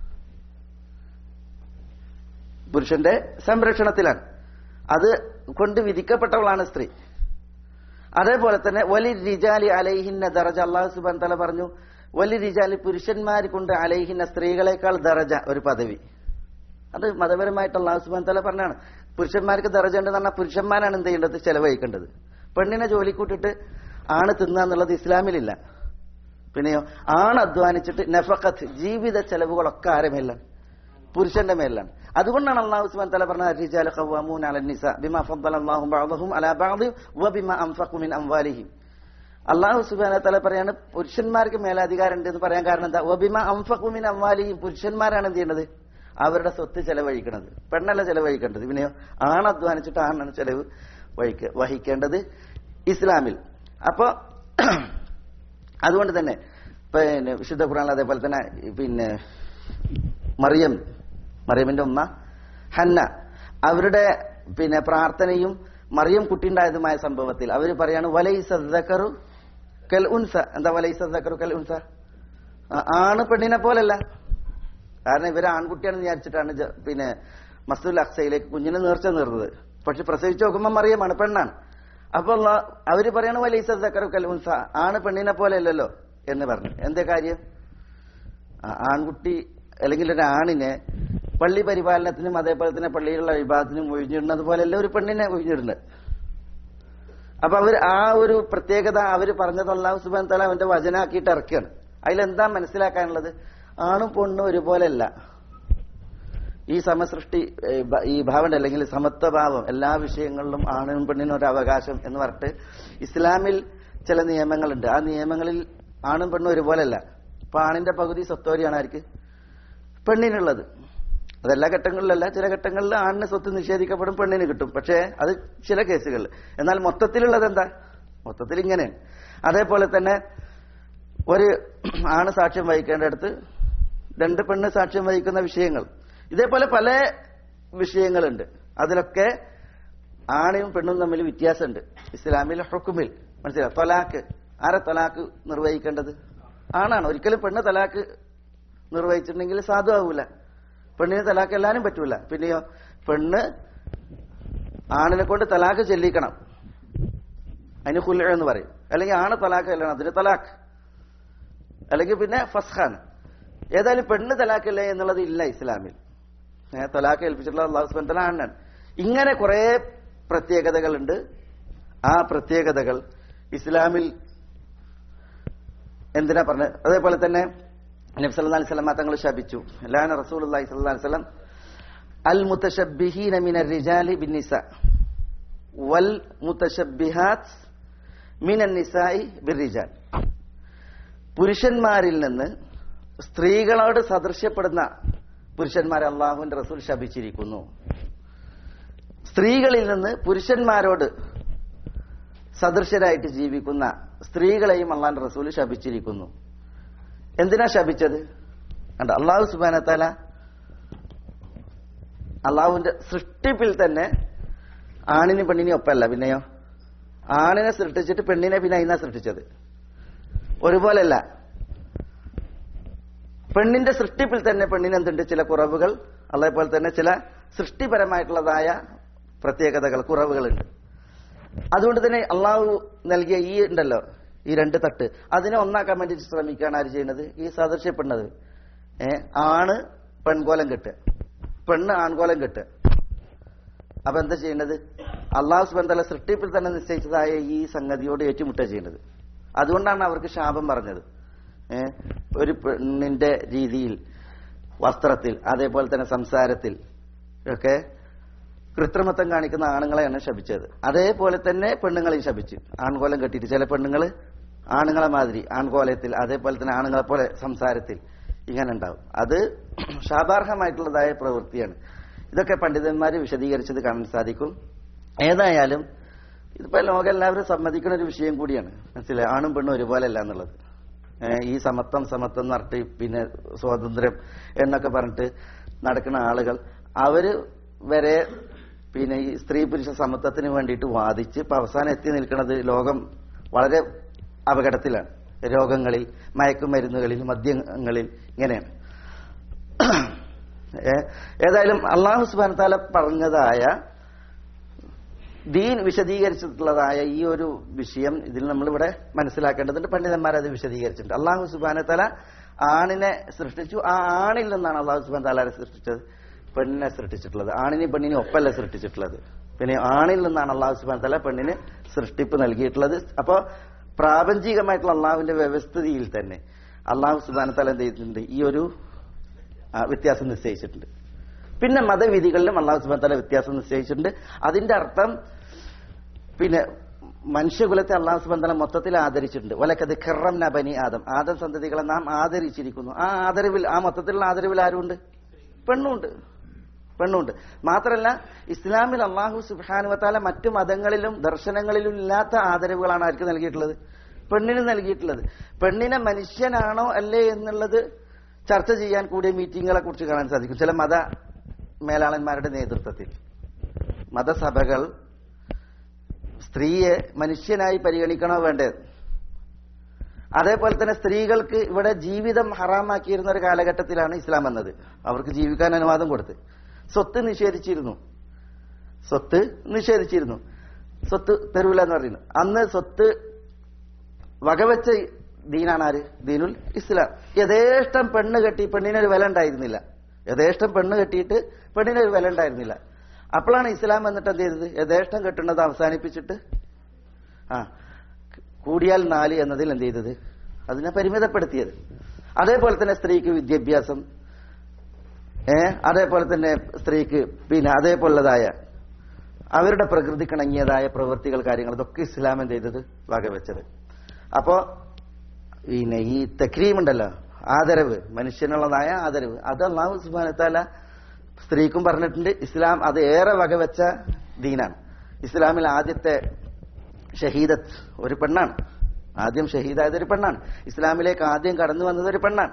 B: പുരുഷന്റെ സംരക്ഷണത്തിലാണ് അത് കൊണ്ട് വിധിക്കപ്പെട്ടവളാണ് സ്ത്രീ അതേപോലെ തന്നെ വലി റിജാലി അലൈഹിന്ന ദറജ അള്ളാഹു സുബാൻ തല പറഞ്ഞു വലി റിജാലി പുരുഷന്മാർ കൊണ്ട് അലൈഹിന്ന സ്ത്രീകളെക്കാൾ ദറജ ഒരു പദവി അത് മതപരമായിട്ട് അള്ളാഹു സുബാൻ തല പറഞ്ഞാണ് പുരുഷന്മാർക്ക് ദറജ ഉണ്ടെന്ന് പറഞ്ഞാൽ പുരുഷന്മാരാണ് എന്ത് ചെയ്യേണ്ടത് ചെലവഴിക്കേണ്ടത് പെണ്ണിനെ ജോലിക്കൂട്ടിട്ട് ആണ് തിന്നുക എന്നുള്ളത് ഇസ്ലാമിലില്ല പിന്നെയോ ആണ് അധ്വാനിച്ചിട്ട് നഫക്കത്ത് ജീവിത ചെലവുകളൊക്കെ ആരെ മേലാണ് പുരുഷന്റെ മേലാണ് അതുകൊണ്ടാണ് അള്ളാഹു സുബ്ഹാനഹു തആല പറഞ്ഞത് റിജാലു ഖവ്വാമൂന അലൻ നിസാ ബിമാ ഫദ്ദല അല്ലാഹു ബഅദഹും അലാ ബഅദി വബിമാ അൻഫഖു മിൻ അംവാലിഹിം അള്ളാഹു സുബ്ഹാനഹു തആല പറയാണ് പുരുഷന്മാർക്ക് മേലധികാരം ഉണ്ട് എന്ന് പറയാൻ കാരണം എന്താ വബിമാ അൻഫഖു മിൻ അംവാലിഹിം പുരുഷന്മാരാണ് എന്ത് ചെയ്യുന്നത് അവരുടെ സ്വത്ത് ചെലവഴിക്കുന്നത് പെണ്ണല്ല ചെലവഴിക്കേണ്ടത് പിന്നെയോ ആണ് അധ്വാനിച്ചിട്ട് ആണാണ് ചെലവ് വഹിക്ക വഹിക്കേണ്ടത് ഇസ്ലാമിൽ അപ്പോ അതുകൊണ്ട് തന്നെ പിന്നെ വിശുദ്ധ ഖുർആൻ അതേപോലെ തന്നെ പിന്നെ മറിയം മറിയമിന്റെ ഉമ്മ ഹന്ന അവരുടെ പിന്നെ പ്രാർത്ഥനയും മറിയം കുട്ടിണ്ടായതുമായ സംഭവത്തിൽ അവർ പറയാണ് വലൈസു കൽ ഉൻസ എന്താ വലൈസു കൽ ഉൻസ ആ, ആണ് പെണ്ണിനെ പോലല്ല കാരണം ഇവര് ആൺകുട്ടിയാണെന്ന് വിചാരിച്ചിട്ടാണ് ജ- പിന്നെ മസ്തുൽ അക്സയിലേക്ക് കുഞ്ഞിനെ നേർച്ച നേർന്നത് പക്ഷെ പ്രസവിച്ച് നോക്കുമ്പോൾ മറിയമാണ് പെണ്ണാണ് അപ്പൊ അള്ളാ- അവര് പറയണ വലൈസു കൽ ഉൻസ ആണ് പെണ്ണിനെ പോലെ അല്ലല്ലോ എന്ന് പറഞ്ഞു എന്താ കാര്യം ആ ആൺകുട്ടി അല്ലെങ്കിൽ ഒരു ആണിനെ പള്ളി പരിപാലനത്തിനും അതേപോലെ തന്നെ പള്ളിയിലുള്ള വിഭാഗത്തിനും ഒഴിഞ്ഞിടുന്നത് പോലെയല്ല ഒരു പെണ്ണിനെ ഒഴിഞ്ഞിടുന്നത് അപ്പൊ അവർ ആ ഒരു പ്രത്യേകത അവർ പറഞ്ഞത് അള്ളാഹു സുബാൻ തല അവന്റെ വചനാക്കിയിട്ട് ഇറക്കുകയാണ് അതിലെന്താ മനസ്സിലാക്കാനുള്ളത് ആണും പെണ്ണും ഒരുപോലെയല്ല ഈ സമസൃഷ്ടി ഏ, ബ- ഈ ഭാവം അല്ലെങ്കിൽ സമത്വഭാവം എല്ലാ വിഷയങ്ങളിലും ആണിനും പെണ്ണിനും ഒരു അവകാശം എന്ന് പറഞ്ഞിട്ട് ഇസ്ലാമിൽ ചില നിയമങ്ങളുണ്ട് ആ നിയമങ്ങളിൽ ആണും പെണ്ണും ഒരുപോലെയല്ല അപ്പൊ ആണിന്റെ പകുതി സ്വത്തോരിയാണ് ആർക്ക് പെണ്ണിനുള്ളത് അതെല്ലാ ഘട്ടങ്ങളിലല്ല ചില ഘട്ടങ്ങളിൽ ആണിന് സ്വത്ത് നിഷേധിക്കപ്പെടും പെണ്ണിന് കിട്ടും പക്ഷേ അത് ചില കേസുകളിൽ എന്നാൽ മൊത്തത്തിലുള്ളത് എന്താ മൊത്തത്തിൽ ഇങ്ങനെയാണ് അതേപോലെ തന്നെ ഒരു ആണ് സാക്ഷ്യം വഹിക്കേണ്ടടുത്ത് രണ്ട് പെണ്ണ് സാക്ഷ്യം വഹിക്കുന്ന വിഷയങ്ങൾ ഇതേപോലെ പല വിഷയങ്ങളുണ്ട് അതിലൊക്കെ ആണയും പെണ്ണും തമ്മിൽ വ്യത്യാസമുണ്ട് ഇസ്ലാമിൽ ഹുക്കുമിൽ മനസ്സിലായി തൊലാക്ക് ആരെ തൊലാക്ക് നിർവഹിക്കേണ്ടത് ആണാണ് ഒരിക്കലും പെണ്ണ് തലാക്ക് നിർവഹിച്ചിട്ടുണ്ടെങ്കിൽ സാധുവാകൂല പെണ്ണിന് തലാക്ക് എല്ലാനും പറ്റൂല പിന്നെയോ പെണ്ണ് ആണിനെ കൊണ്ട് തലാക്ക് ചെല്ലിക്കണം അതിന് ഹുല്ല എന്ന് പറയും അല്ലെങ്കിൽ ആണ് തലാക്ക് അല്ലാണ് അതിന് തലാക്ക് അല്ലെങ്കിൽ പിന്നെ ഫസ്ഖാൻ ഏതായാലും പെണ്ണ് തലാക്കല്ലേ എന്നുള്ളത് ഇല്ല ഇസ്ലാമിൽ ഏഹ് തലാക്ക് ഏൽപ്പിച്ചിട്ടുള്ള അള്ളാഹു സുബാൻ തല ആണാണ് ഇങ്ങനെ കുറെ പ്രത്യേകതകളുണ്ട് ആ പ്രത്യേകതകൾ ഇസ്ലാമിൽ എന്തിനാ പറഞ്ഞത് അതേപോലെ തന്നെ നബി സല്ലല്ലാഹു അലൈഹി വസല്ലം തങ്ങൾ ശപിച്ചു ലാന റസൂലുള്ളാഹി സ്വല്ലല്ലാഹു അലൈഹി വസല്ലം അൽ മുതശബ്ബിഹീന മിനർ റിജാലി ബിന്നിസ വൽ മുതശബ്ബിഹാത്ത് മിനൻ നിസായി ബിർറിജാൽ പുരുഷന്മാരിൽ നിന്ന് സ്ത്രീകളോട് സദൃശ്യപ്പെടുന്ന പുരുഷന്മാരെ അള്ളാഹുവിന്റെ റസൂൽ ശപിച്ചിരിക്കുന്നു സ്ത്രീകളിൽ നിന്ന് പുരുഷന്മാരോട് സദൃശരായിട്ട് ജീവിക്കുന്ന സ്ത്രീകളെയും അള്ളാന്റെ റസൂൽ ശപിച്ചിരിക്കുന്നു എന്തിനാ ശപിച്ചത് കണ്ട അള്ളാഹു സുബാനത്താല അള്ളാഹുവിന്റെ സൃഷ്ടിപ്പിൽ തന്നെ ആണിനും പെണ്ണിനെയും ഒപ്പല്ല പിന്നെയോ ആണിനെ സൃഷ്ടിച്ചിട്ട് പെണ്ണിനെ പിന്നെ അതിനാ സൃഷ്ടിച്ചത് ഒരുപോലല്ല പെണ്ണിന്റെ സൃഷ്ടിപ്പിൽ തന്നെ പെണ്ണിന് എന്തുണ്ട് ചില കുറവുകൾ അതേപോലെ തന്നെ ചില സൃഷ്ടിപരമായിട്ടുള്ളതായ പ്രത്യേകതകൾ കുറവുകളുണ്ട് അതുകൊണ്ട് തന്നെ അള്ളാഹു നൽകിയ ഈ ഉണ്ടല്ലോ ഈ രണ്ട് തട്ട് അതിനെ ഒന്നാക്കാൻ വേണ്ടി ശ്രമിക്കുകയാണ് ആര് ചെയ്യുന്നത് ഈ സദൃശ്യപ്പെടുന്നത് ഏ ആണ് പെൺകോലം കെട്ടുക പെണ്ണ് ആൺകോലം കെട്ടുക അപ്പൊ എന്താ ചെയ്യേണ്ടത് അള്ളാഹു സുബന്ധല സൃഷ്ടിപ്പിൽ തന്നെ നിശ്ചയിച്ചതായ ഈ സംഗതിയോട് ഏറ്റുമുട്ടുക ചെയ്യുന്നത് അതുകൊണ്ടാണ് അവർക്ക് ശാപം പറഞ്ഞത് ഏ ഒരു പെണ്ണിന്റെ രീതിയിൽ വസ്ത്രത്തിൽ അതേപോലെ തന്നെ സംസാരത്തിൽ ഒക്കെ കൃത്രിമത്വം കാണിക്കുന്ന ആണുങ്ങളെയാണ് ശപിച്ചത് അതേപോലെ തന്നെ പെണ്ണുങ്ങളെയും ശപിച്ചു ആൺകോലം കെട്ടിയിട്ട് ചില പെണ്ണുങ്ങൾ ആണുങ്ങളെ മാതിരി ആൺകോലത്തിൽ അതേപോലെ തന്നെ ആണുങ്ങളെ പോലെ സംസാരത്തിൽ ഇങ്ങനെ ഉണ്ടാവും അത് ശാപാർഹമായിട്ടുള്ളതായ പ്രവൃത്തിയാണ് ഇതൊക്കെ പണ്ഡിതന്മാർ വിശദീകരിച്ചത് കാണാൻ സാധിക്കും ഏതായാലും ഇതിപ്പോ ലോകം എല്ലാവരും സമ്മതിക്കുന്ന ഒരു വിഷയം കൂടിയാണ് മനസ്സിലായി ആണും പെണ്ണും ഒരുപോലെയല്ല എന്നുള്ളത് ഏഹ് ഈ സമത്വം സമത്വം എന്ന് പറഞ്ഞിട്ട് പിന്നെ സ്വാതന്ത്ര്യം എന്നൊക്കെ പറഞ്ഞിട്ട് നടക്കുന്ന ആളുകൾ അവര് വരെ പിന്നെ ഈ സ്ത്രീ പുരുഷ സമത്വത്തിന് വേണ്ടിയിട്ട് വാദിച്ച് ഇപ്പൊ അവസാനം എത്തി നിൽക്കുന്നത് ലോകം വളരെ അപകടത്തിലാണ് രോഗങ്ങളിൽ മയക്കുമരുന്നുകളിൽ മദ്യങ്ങളിൽ ഇങ്ങനെയാണ് ഏ, ഏതായാലും അള്ളാഹു സുബാൻ താല പറഞ്ഞതായ ദീൻ വിശദീകരിച്ചിട്ടുള്ളതായ ഈ ഒരു വിഷയം ഇതിൽ നമ്മളിവിടെ മനസ്സിലാക്കേണ്ടതുണ്ട് പണ്ഡിതന്മാർ അത് വിശദീകരിച്ചിട്ടുണ്ട് അള്ളാഹു സുബാന തല ആണിനെ സൃഷ്ടിച്ചു ആ ആണിൽ നിന്നാണ് അള്ളാഹു സുബാൻ താലാരെ സൃഷ്ടിച്ചത് പെണ്ണിനെ സൃഷ്ടിച്ചിട്ടുള്ളത് ആണിനെയും പെണ്ണിനെയും ഒപ്പല്ല സൃഷ്ടിച്ചിട്ടുള്ളത് പിന്നെ ആണിൽ നിന്നാണ് അള്ളാഹു സുബാൻ തല പെണ്ണിന് സൃഷ്ടിപ്പ് നൽകിയിട്ടുള്ളത് അപ്പോ പ്രാപഞ്ചികമായിട്ടുള്ള അള്ളാഹുവിന്റെ വ്യവസ്ഥിതിയിൽ തന്നെ അള്ളാഹു സുബാന തല എന്ത് ചെയ്തിട്ടുണ്ട് ഈ ഒരു ആ, വ്യത്യാസം നിശ്ചയിച്ചിട്ടുണ്ട് പിന്നെ മതവിധികളിലും അള്ളാഹു സുബാൻ തല വ്യത്യാസം നിശ്ചയിച്ചിട്ടുണ്ട് അതിന്റെ അർത്ഥം പിന്നെ മനുഷ്യകുലത്തെ അള്ളാഹു സുബാൻ തല മൊത്തത്തിൽ ആദരിച്ചിട്ടുണ്ട് ഒലക്കത് ഖറം നബനി ആദം ആദം സന്തതികളെ നാം ആദരിച്ചിരിക്കുന്നു ആ ആദരവിൽ ആ മൊത്തത്തിലുള്ള ആദരവിൽ ആരുണ്ട് പെണ്ണുണ്ട് പെണ്ണുണ്ട് മാത്രമല്ല ഇസ്ലാമിൽ അള്ളാഹു സുബാനുവത്താല മറ്റു മതങ്ങളിലും ദർശനങ്ങളിലും ഇല്ലാത്ത ആദരവുകളാണ് ആർക്ക് നൽകിയിട്ടുള്ളത് പെണ്ണിന് നൽകിയിട്ടുള്ളത് പെണ്ണിനെ മനുഷ്യനാണോ അല്ലേ എന്നുള്ളത് ചർച്ച ചെയ്യാൻ കൂടിയ മീറ്റിങ്ങുകളെ കുറിച്ച് കാണാൻ സാധിക്കും ചില മത മേലാളന്മാരുടെ നേതൃത്വത്തിൽ മതസഭകൾ സ്ത്രീയെ മനുഷ്യനായി പരിഗണിക്കണോ വേണ്ടേ അതേപോലെ തന്നെ സ്ത്രീകൾക്ക് ഇവിടെ ജീവിതം ഹറാമാക്കിയിരുന്ന ഒരു കാലഘട്ടത്തിലാണ് ഇസ്ലാം വന്നത് അവർക്ക് ജീവിക്കാൻ അനുവാദം കൊടുത്ത് സ്വത്ത് നിഷേധിച്ചിരുന്നു സ്വത്ത് നിഷേധിച്ചിരുന്നു സ്വത്ത് തരൂല എന്ന് പറയുന്നു അന്ന് സ്വത്ത് വകവെച്ച ദീനാണ് ആര് ദീനുൽ ഇസ്ലാം യഥേഷ്ടം പെണ്ണ് കെട്ടി പെണ്ണിനൊരു വില ഉണ്ടായിരുന്നില്ല യഥേഷ്ടം പെണ്ണ് കെട്ടിയിട്ട് പെണ്ണിനൊരു വില ഉണ്ടായിരുന്നില്ല അപ്പോഴാണ് ഇസ്ലാം വന്നിട്ട് എന്ത് ചെയ്തത് യഥേഷ്ടം കെട്ടുന്നത് അവസാനിപ്പിച്ചിട്ട് ആ കൂടിയാൽ നാല് എന്നതിൽ എന്ത് ചെയ്തത് അതിനെ പരിമിതപ്പെടുത്തിയത് അതേപോലെ തന്നെ സ്ത്രീക്ക് വിദ്യാഭ്യാസം ഏ അതേപോലെ തന്നെ സ്ത്രീക്ക് പിന്നെ അതേപോലതായ അവരുടെ പ്രകൃതിക്കിണങ്ങിയതായ പ്രവൃത്തികൾ കാര്യങ്ങൾ ഇതൊക്കെ ഇസ്ലാം എന്ത് ചെയ്തത് വകവെച്ചത് അപ്പോ പിന്നെ ഈ തക്രീം ഉണ്ടല്ലോ ആദരവ് മനുഷ്യനുള്ളതായ ആദരവ് അത് അള്ളാഹു സുബാനത്താല സ്ത്രീക്കും പറഞ്ഞിട്ടുണ്ട് ഇസ്ലാം അത് ഏറെ വകവെച്ച ദീനാണ് ഇസ്ലാമിൽ ആദ്യത്തെ ഷഹീദത്ത് ഒരു പെണ്ണാണ് ആദ്യം ഷഹീദായത് ഒരു പെണ്ണാണ് ഇസ്ലാമിലേക്ക് ആദ്യം കടന്നു വന്നത് ഒരു പെണ്ണാണ്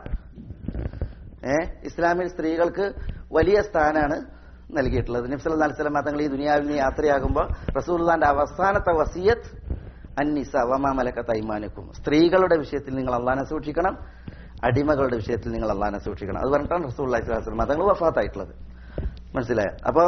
B: ഏ ഇസ്ലാമിൽ സ്ത്രീകൾക്ക് വലിയ സ്ഥാനാണ് നൽകിയിട്ടുള്ളത് നബ്സല അലിസ്ലാം തങ്ങൾ ഈ ദുനിയാവിൽ നിന്ന് യാത്രയാകുമ്പോൾ റസൂൽദാന്റെ അവസാനത്തെ വസിയത്ത് അന്നിസ വമാമലക്ക തൈമാനുക്കും സ്ത്രീകളുടെ വിഷയത്തിൽ നിങ്ങൾ അള്ളാനെ സൂക്ഷിക്കണം അടിമകളുടെ വിഷയത്തിൽ നിങ്ങൾ അള്ളാനെ സൂക്ഷിക്കണം അത് പറഞ്ഞിട്ടാണ് റസൂൽ അലൈഹി മതങ്ങൾ വഫാത്തായിട്ടുള്ളത് മനസ്സിലായോ അപ്പോ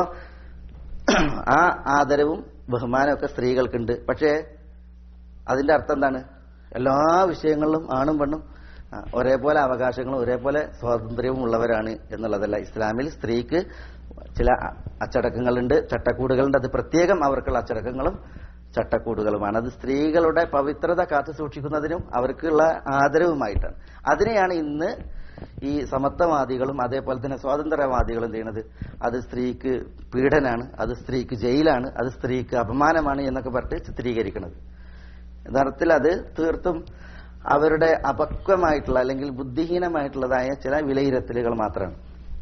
B: ആ ആദരവും ബഹുമാനമൊക്കെ സ്ത്രീകൾക്കുണ്ട് പക്ഷേ അതിന്റെ അർത്ഥം എന്താണ് എല്ലാ വിഷയങ്ങളിലും ആണും പെണ്ണും ആ, ഒരേപോലെ അവകാശങ്ങളും ഒരേപോലെ സ്വാതന്ത്ര്യവും ഉള്ളവരാണ് എന്നുള്ളതല്ല ഇസ്ലാമിൽ സ്ത്രീക്ക് ചില അ- അച്ചടക്കങ്ങളുണ്ട് ചട്ടക്കൂടുകളുണ്ട് അത് പ്രത്യേകം അവർക്കുള്ള അച്ചടക്കങ്ങളും ചട്ടക്കൂടുകളുമാണ് അത് സ്ത്രീകളുടെ പവിത്രത കാത്തു സൂക്ഷിക്കുന്നതിനും അവർക്കുള്ള ആദരവുമായിട്ടാണ് അതിനെയാണ് ഇന്ന് ഈ സമത്വവാദികളും അതേപോലെ തന്നെ സ്വാതന്ത്ര്യവാദികളും ചെയ്യുന്നത് അത് സ്ത്രീക്ക് പീഡനാണ് അത് സ്ത്രീക്ക് ജയിലാണ് അത് സ്ത്രീക്ക് അപമാനമാണ് എന്നൊക്കെ പറഞ്ഞിട്ട് ചിത്രീകരിക്കുന്നത് യഥാർത്ഥത്തിൽ അത് തീർത്തും അവരുടെ അപക്വമായിട്ടുള്ള അല്ലെങ്കിൽ ബുദ്ധിഹീനമായിട്ടുള്ളതായ ചില വിലയിരുത്തലുകൾ മാത്രമാണ്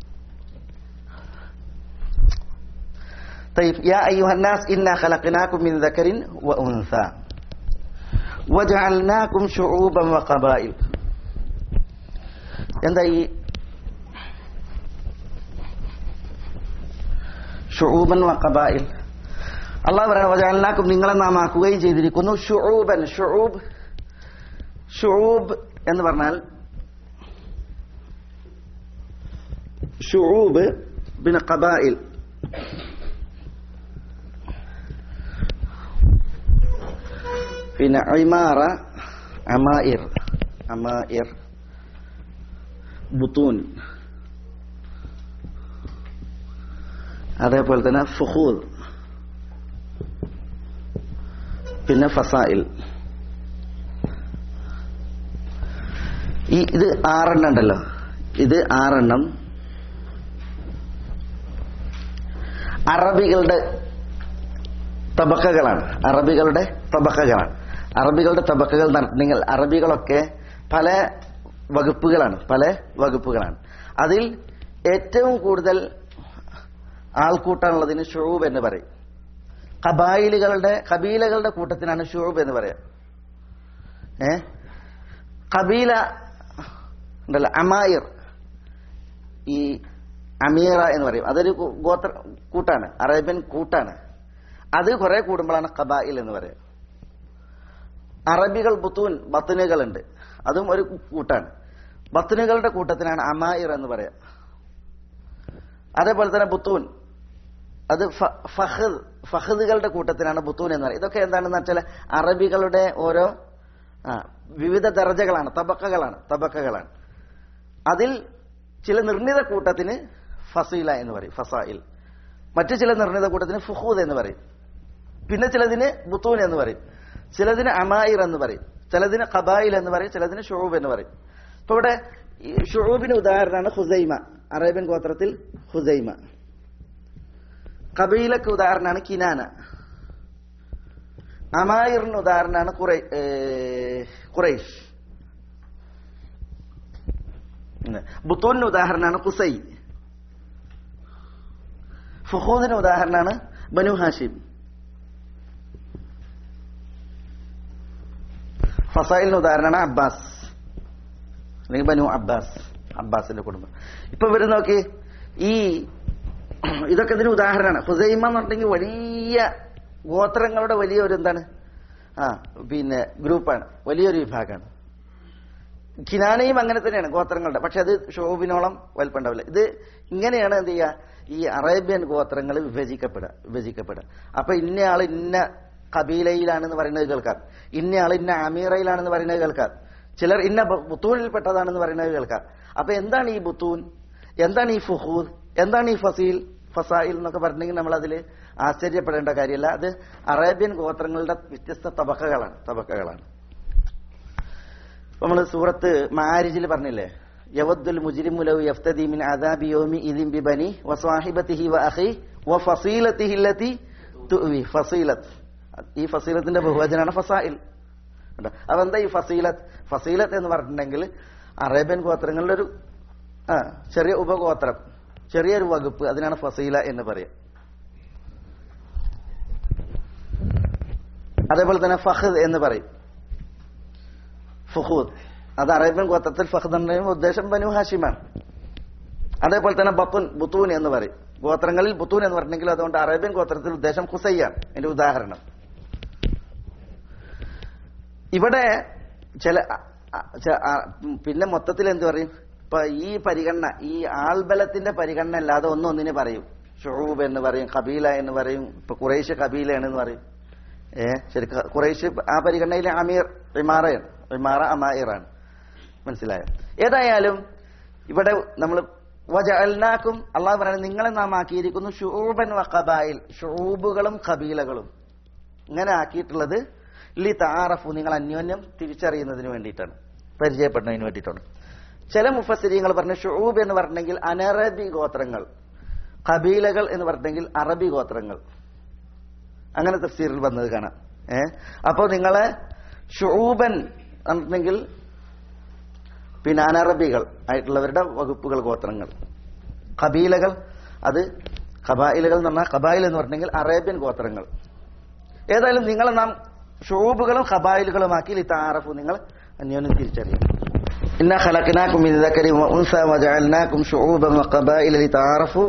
B: طيب يا أيها الناس إنا خلقناكم من ذكر وأنثى وجعلناكم شعوبا وقبائل എന്താ ഈ ഷുഊബൻ വഖബായിൽ അള്ളാഹ് പറയുന്നത് വജാലിനാക്കും നിങ്ങളെ നാം ആക്കുകയും ചെയ്തിരിക്കുന്നു ഷുഊബൻ ഷുഊബ് ഷുഊബ് എന്ന് പറഞ്ഞാൽ ഷുഊബ് പിന്നെ ഖബായിൽ പിന്നെ ഇമാറ അമായിർ അമായിർ ബുത്തൂൻ അതേപോലെ തന്നെ ഫുഹൂദ് പിന്നെ ഫസായിൽ ഈ ഇത് ആറെണ്ണം ഉണ്ടല്ലോ ഇത് ആറെണ്ണം അറബികളുടെ തബക്കകളാണ് അറബികളുടെ തബക്കകളാണ് അറബികളുടെ തബക്കകൾ നടത്തണമെങ്കിൽ അറബികളൊക്കെ പല വകുപ്പുകളാണ് പല വകുപ്പുകളാണ് അതിൽ ഏറ്റവും കൂടുതൽ ആൾക്കൂട്ടാനുള്ളതിന് ഷുറൂബ് എന്ന് പറയും കബായിലുകളുടെ കബീലകളുടെ കൂട്ടത്തിനാണ് ഷുറൂബ് എന്ന് പറയാം ഏ കബീല ഉണ്ടല്ലോ അമായിർ ഈ അമീറ എന്ന് പറയും അതൊരു കൂ- ഗോത്ര കൂട്ടാണ് അറേബ്യൻ കൂട്ടാണ് അത് കുറെ കൂടുമ്പോഴാണ് കബായിൽ എന്ന് പറയുക അറബികൾ ബുത്തൂൻ ബത്തുനുകളുണ്ട് അതും ഒരു കൂട്ടാണ് ബത്തുനുകളുടെ കൂട്ടത്തിനാണ് അമായിർ എന്ന് പറയാം അതേപോലെ തന്നെ ബുത്തൂൻ അത് ഫ- ഫഹദ് ഫഹദുകളുടെ കൂട്ടത്തിനാണ് ബുത്തൂൻ എന്ന് പറയുന്നത് ഇതൊക്കെ എന്താണെന്ന് വെച്ചാൽ അറബികളുടെ ഓരോ ആ, വിവിധ ദർജകളാണ് തബക്കകളാണ് തബക്കകളാണ് അതിൽ ചില നിർണിത കൂട്ടത്തിന് ഫസീല എന്ന് പറയും ഫസായിൽ മറ്റു ചില നിർണിത കൂട്ടത്തിന് ഫുഹൂദ് എന്ന് പറയും പിന്നെ ചിലതിന് ബുത്തൂൻ എന്ന് പറയും ചിലതിന് അമായിർ എന്ന് പറയും ചിലതിന് ഖബായിൽ എന്ന് പറയും ചിലതിന് ഷുഹൂബ് എന്ന് പറയും ഇപ്പൊ ഇവിടെ ഈ ഷുഹൂബിന് ഉദാഹരണമാണ് ഹുസൈമ അറേബ്യൻ ഗോത്രത്തിൽ ഹുസൈമ കബീലക്ക് ഉദാഹരണമാണ് കിനാന അമായിറിന് ഉദാഹരണമാണ് ഖുറൈ ഏ, ഖുറൈഷ് ഉം. ബുത്തൂനിന് ഉദാഹരണമാണ് കുസൈ ഫുഹൂദിന് ഉദാഹരണമാണ് ബനു ഹാഷിം ഫസായിലിന് ഉദാഹരണമാണ് അബ്ബാസ് അല്ലെങ്കിൽ ബനു അബ്ബാസ് അബ്ബാസിന്റെ കുടുംബം ഇപ്പൊ ഇവര് നോക്കി ഈ ഇതൊക്കെ ഇതിന് ഉദാഹരണമാണ് ഹുസൈമ എന്ന് പറഞ്ഞിട്ടുണ്ടെങ്കിൽ വലിയ ഗോത്രങ്ങളുടെ വലിയ ഒരു എന്താണ് ആ പിന്നെ ഗ്രൂപ്പാണ് വലിയൊരു വിഭാഗമാണ് കിനാനയും അങ്ങനെ തന്നെയാണ് ഗോത്രങ്ങളുടെ പക്ഷെ അത് ഷോബിനോളം വലിപ്പുണ്ടാവില്ല ഇത് ഇങ്ങനെയാണ് എന്ത് ചെയ്യുക ഈ അറേബ്യൻ ഗോത്രങ്ങൾ വിഭജിക്കപ്പെടുക വിഭജിക്കപ്പെടുക അപ്പൊ ഇന്നയാൾ ഇന്ന കബീലയിലാണെന്ന് പറയുന്നത് കേൾക്കാം ഇന്നയാൾ ഇന്ന അമീറയിലാണെന്ന് പറയുന്നത് കേൾക്കാം ചിലർ ഇന്ന ബ- ബുത്തൂനിൽപ്പെട്ടതാണെന്ന് പറയുന്നത് കേൾക്കാം അപ്പൊ എന്താണ് ഈ ബുത്തൂൻ എന്താണ് ഈ ഫുഹൂദ് എന്താണ് ഈ ഫസീൽ ഫസായിൽ എന്നൊക്കെ പറഞ്ഞെങ്കിൽ നമ്മൾ അതിൽ ആശ്ചര്യപ്പെടേണ്ട കാര്യമല്ല അത് അറേബ്യൻ ഗോത്രങ്ങളുടെ വ്യത്യസ്ത തബക്കകളാണ് തബക്കകളാണ് നമ്മൾ സൂറത്ത് മാരിജിൽ പറഞ്ഞില്ലേ യവദ്ദുൽ മുജ്രിമു ലൗ യഫ്തദി മിൻ അദാബി യൗമി ഇദിൻ ബിബനി വസ്വാഹിബതിഹി വഅഖി വഫസീലതിഹി അല്ലതി തുവി ഫസീലത്ത് ഈ ഫസീലത്തിന്റെ ബഹുവചനാണ് ഫസായിൽ കണ്ടോ? അപ്പൊ എന്താ ഈ ഫസീലത്ത് ഫസീലത്ത് എന്ന് പറഞ്ഞിട്ടുണ്ടെങ്കിൽ അറേബ്യൻ ഗോത്രങ്ങളുടെ ഒരു ആ ചെറിയ ഉപഗോത്രം ചെറിയൊരു വകുപ്പ് അതിനാണ് ഫസീല എന്ന് പറയാം അതേപോലെ തന്നെ ഫഹദ് എന്ന് പറയും ഫുഹൂദ് അത് അറേബ്യൻ ഗോത്രത്തിൽ ഫഹദ് എന്ന് പറയുമ്പോൾ ഉദ്ദേശം ബനു ഹാഷിമാണ് അതേപോലെ തന്നെ ബത്തുൻ ബുത്തൂൻ എന്ന് പറയും ഗോത്രങ്ങളിൽ ബുത്തൂൻ എന്ന് പറഞ്ഞെങ്കിൽ അതുകൊണ്ട് അറേബ്യൻ ഗോത്രത്തിൽ ഉദ്ദേശം ഖുസയ്യാണ് എന്റെ ഉദാഹരണം ഇവിടെ ചില അ- അ- ച- ആ- പിന്നെ മൊത്തത്തിൽ എന്ത് പറയും ഇപ്പൊ ഈ പരിഗണന ഈ ആൾബലത്തിന്റെ പരിഗണന അല്ലാതെ ഒന്നും ഒന്നിനെ പറയും ഷുഹൂബ് എന്ന് പറയും കബീല എന്ന് പറയും ഇപ്പൊ കുറേശ് കബീലയാണ് എന്ന് പറയും ഏ ശരി ക- കുറേശ് ആ പരിഗണനയിലെ അമീർ ഇമാറയാണ് ഇമാറ അമായിറാണ് മനസ്സിലായോ ഏതായാലും ഇവിടെ നമ്മൾ വജഅൽനാക്കും അള്ളാഹു പറയുന്നത് നിങ്ങളെ നാം ആക്കിയിരിക്കുന്നു ഷുഊബൻ വ ഖബായിൽ ഷുഊബുകളും ഖബീലകളും ഇങ്ങനെ ആക്കിയിട്ടുള്ളത് ലി താറഫു നിങ്ങൾ അന്യോന്യം തിരിച്ചറിയുന്നതിന് വേണ്ടിയിട്ടാണ് പരിചയപ്പെടുന്നതിന് വേണ്ടിയിട്ടാണ് ചില മുഫസ്സിരിങ്ങൾ പറഞ്ഞു ഷുഊബ് എന്ന് പറഞ്ഞെങ്കിൽ അനറബി ഗോത്രങ്ങൾ ഖബീലകൾ എന്ന് പറഞ്ഞെങ്കിൽ അറബി ഗോത്രങ്ങൾ അങ്ങനെ തഫ്സീറിൽ വന്നത് കാണാം ഏ അപ്പോൾ നിങ്ങളെ ഷുഊബൻ എന്നുണ്ടെങ്കിൽ പിന്നെ അനറബികൾ ആയിട്ടുള്ളവരുടെ വകുപ്പുകൾ ഗോത്രങ്ങൾ കബീലകൾ അത് കബായിലുകൾ എന്ന് പറഞ്ഞാൽ കബായിൽ എന്ന് പറഞ്ഞെങ്കിൽ അറേബ്യൻ ഗോത്രങ്ങൾ ഏതായാലും നിങ്ങളെ നാം ഷൂബുകളും ഖബായിലുകളുമാക്കി ലിത്താറഫു നിങ്ങൾ അന്യോന്യം തിരിച്ചറിയും ഇന്ന ഖലഖനാകും മിൻ ദക്കരി വ ഉൻസ വജഅൽനാകും ശുഊബൻ വഖബായില ലിതാറഫു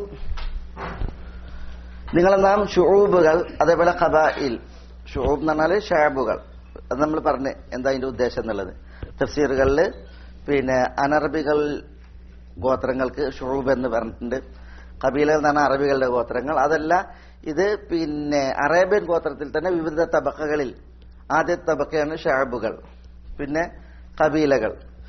B: നിങ്ങളെ നാം ഷുഊബുകൾ അതേപോലെ ഖബായിൽ ഷുഊബ് എന്ന് പറഞ്ഞാൽ ഷാബുകൾ അത് നമ്മൾ പറഞ്ഞ് എന്താ അതിന്റെ ഉദ്ദേശം എന്നുള്ളത് തഫ്സീറുകളിൽ പിന്നെ അനറബികൾ ഗോത്രങ്ങൾക്ക് ഷുഊബ് എന്ന് പറഞ്ഞിട്ടുണ്ട് കബീല എന്ന് പറഞ്ഞാൽ അറബികളുടെ ഗോത്രങ്ങൾ അതല്ല ഇത് പിന്നെ അറേബ്യൻ ഗോത്രത്തിൽ തന്നെ വിവിധ തബക്കകളിൽ ആദ്യ തബക്കയാണ് ഷാബുകൾ പിന്നെ കബീലകൾ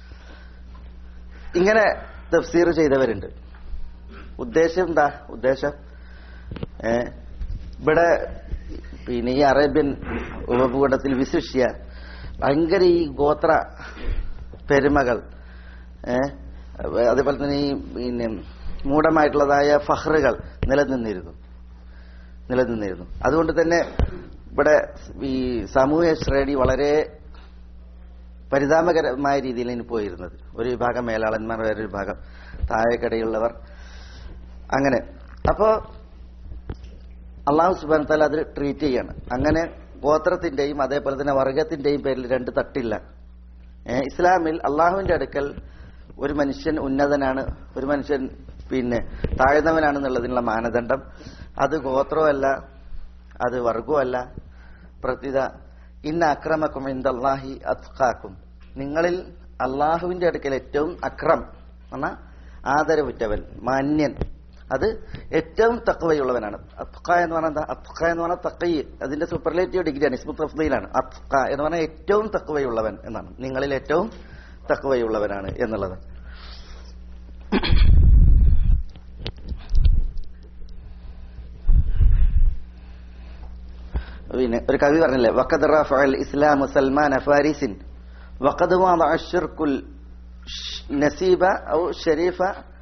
B: ഇങ്ങനെ തഫ്സീർ ചെയ്തവരുണ്ട് ഉദ്ദേശം എന്താ ഉദ്ദേശം ഏ, ഇവിടെ പിന്നെ ഈ അറേബ്യൻ ഉപഭൂഖണ്ഡത്തിൽ വിശിഷ്യ ഭയങ്കര ഈ ഗോത്ര പെരുമകൾ ഏ, അതേപോലെ തന്നെ ഈ പിന്നെ മൂഢമായിട്ടുള്ളതായ ഫഹ്റുകൾ നിലനിന്നിരുന്നു നിലനിന്നിരുന്നു അതുകൊണ്ട് തന്നെ ഇവിടെ ഈ സാമൂഹ്യ ശ്രേണി വളരെ പരിതാപകരമായ രീതിയിലാണ് പോയിരുന്നത് ഒരു വിഭാഗം മേലാളന്മാർ വേറൊരു വിഭാഗം താഴെക്കടയുള്ളവർ അങ്ങനെ അപ്പോ അള്ളാഹു സുബാൻ താല അത് ട്രീറ്റ് ചെയ്യാണ് അങ്ങനെ ഗോത്രത്തിന്റെയും അതേപോലെ തന്നെ വർഗത്തിന്റെയും പേരിൽ രണ്ട് തട്ടില്ല ഏ, ഇസ്ലാമിൽ അള്ളാഹുവിന്റെ അടുക്കൽ ഒരു മനുഷ്യൻ ഉന്നതനാണ് ഒരു മനുഷ്യൻ പിന്നെ താഴ്ന്നവനാണെന്നുള്ളതിനുള്ള മാനദണ്ഡം അത് ഗോത്രമല്ല അത് വർഗവുമല്ല പ്രത്യുത ഇന്ന അക്രമക്കും ഇന്ദല്ലാഹി അത്കാക്കും നിങ്ങളിൽ അള്ളാഹുവിന്റെ അടുക്കൽ ഏറ്റവും അക്രം എന്ന ആദരവുറ്റവൻ മാന്യൻ അത് ഏറ്റവും തക്കവയുള്ളവനാണ് അത്ക എന്ന് പറഞ്ഞാൽ എന്താ അത്ക എന്ന് പറഞ്ഞാൽ തക്കൈ അതിന്റെ സൂപ്പർലേറ്റീവ് ഡിഗ്രിയാണ് ഇസ്മു തഫ്ദയിലാണ് അത്ക എന്ന് പറഞ്ഞാൽ ഏറ്റവും തക്കവയുള്ളവൻ എന്നാണ് നിങ്ങളിൽ ഏറ്റവും തക്കവയുള്ളവനാണ് എന്നുള്ളത് പിന്നെ ഒരു കവി പറഞ്ഞില്ലേ വഖദ് റഫഅൽ ഇസ്ലാം സൽമാൻ ഫാരിസിൻ വഖദ് വദഅ അശ്ശിർകുൽ നസീബ ഔ ഷരീഫ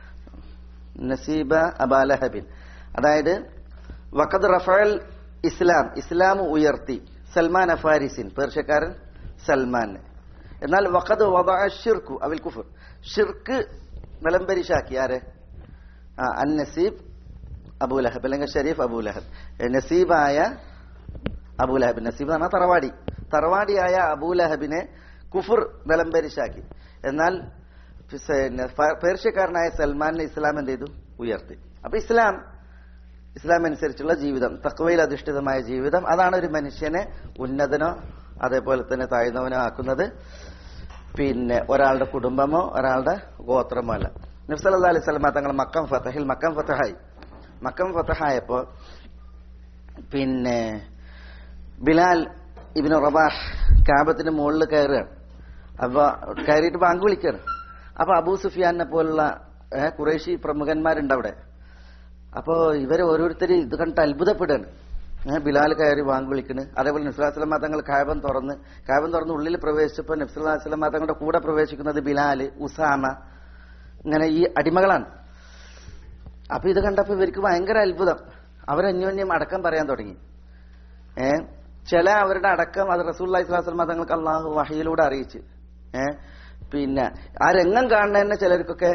B: നസീബ അബാലഹബിൻ അതായത് വഖദ് റഫഅൽ ഇസ്ലാം ഇസ്ലാം ഉയർത്തി സൽമാൻ അഫാരിസിൻ പേർഷ്യക്കാരൻ സൽമാൻ എന്നാൽ വഖദ് വദഅ അശ്ശിർകു അവൽ കുഫർ ഷിർക്ക് നിലംപരിശാക്കി ആരെ ആ, അൻ നസീബ് അബൂലഹബ് അല്ലെങ്കിൽ ഷരീഫ് അബൂലഹബ് ഏ, നസീബായ അബൂലഹബ് നസീബ് എന്ന് പറഞ്ഞാൽ തറവാടി തറവാടിയായ അബൂലഹബിനെ കുഫർ നിലംപരിശാക്കി എന്നാൽ പിന്നെ ഫ- പേർഷ്യക്കാരനായ സൽമാനിനെ ഇസ്ലാം എന്ത് ചെയ്തു ഉയർത്തി അപ്പൊ ഇസ്ലാം ഇസ്ലാം അനുസരിച്ചുള്ള ജീവിതം തക്വയിൽ അധിഷ്ഠിതമായ ജീവിതം അതാണ് ഒരു മനുഷ്യനെ ഉന്നതനോ അതേപോലെ തന്നെ താഴ്ന്നവനോ ആക്കുന്നത് പിന്നെ ഒരാളുടെ കുടുംബമോ ഒരാളുടെ ഗോത്രമോ അല്ല നബ്സല്ലാ അലൈഹി സ്വലമ തങ്ങൾ മക്കം ഫത്തഹിൽ മക്കം ഫത്തഹായി മക്കം ഫത്തഹായപ്പോ പിന്നെ ബിലാൽ ഇബിന് റബാഹ് കാബത്തിന് മുകളിൽ കയറുകയാണ് അപ്പൊ കയറിയിട്ട് ബാങ്ക് വിളിക്കുകയാണ് അപ്പൊ അബൂ സുഫിയാനെ പോലുള്ള ഏഹ്, ഖുറേഷി പ്രമുഖന്മാരുണ്ട് അവിടെ അപ്പോ ഇവര് ഓരോരുത്തര് ഇത് കണ്ടിട്ട് അത്ഭുതപ്പെടുകയാണ് ഏഹ്, ബിലാൽ കയറി ബാങ്ക് വിളിക്കണ് അതേപോലെ നബ്സുല്ലാസ്ലം തങ്ങൾ കാബം തുറന്ന് കാബം തുറന്ന് ഉള്ളിൽ പ്രവേശിച്ചപ്പോൾ നബ്സുല്ലാസ്ലം തങ്ങളുടെ കൂടെ പ്രവേശിക്കുന്നത് ബിലാല് ഉസാമ ഇങ്ങനെ ഈ അടിമകളാണ് അപ്പൊ ഇത് കണ്ടപ്പോ ഇവർക്ക് ഭയങ്കര അത്ഭുതം അവരന്യോന്യം അടക്കം പറയാൻ തുടങ്ങി ഏ ചില അവരുടെ അടക്കം അത് റസൂൽ ഇസ്ലാസ്ലമ തങ്ങൾക്ക് അള്ളാഹു വഹയിലൂടെ അറിയിച്ച് ഏ പിന്നെ ആ രംഗം കാണുന്ന തന്നെ ചിലർക്കൊക്കെ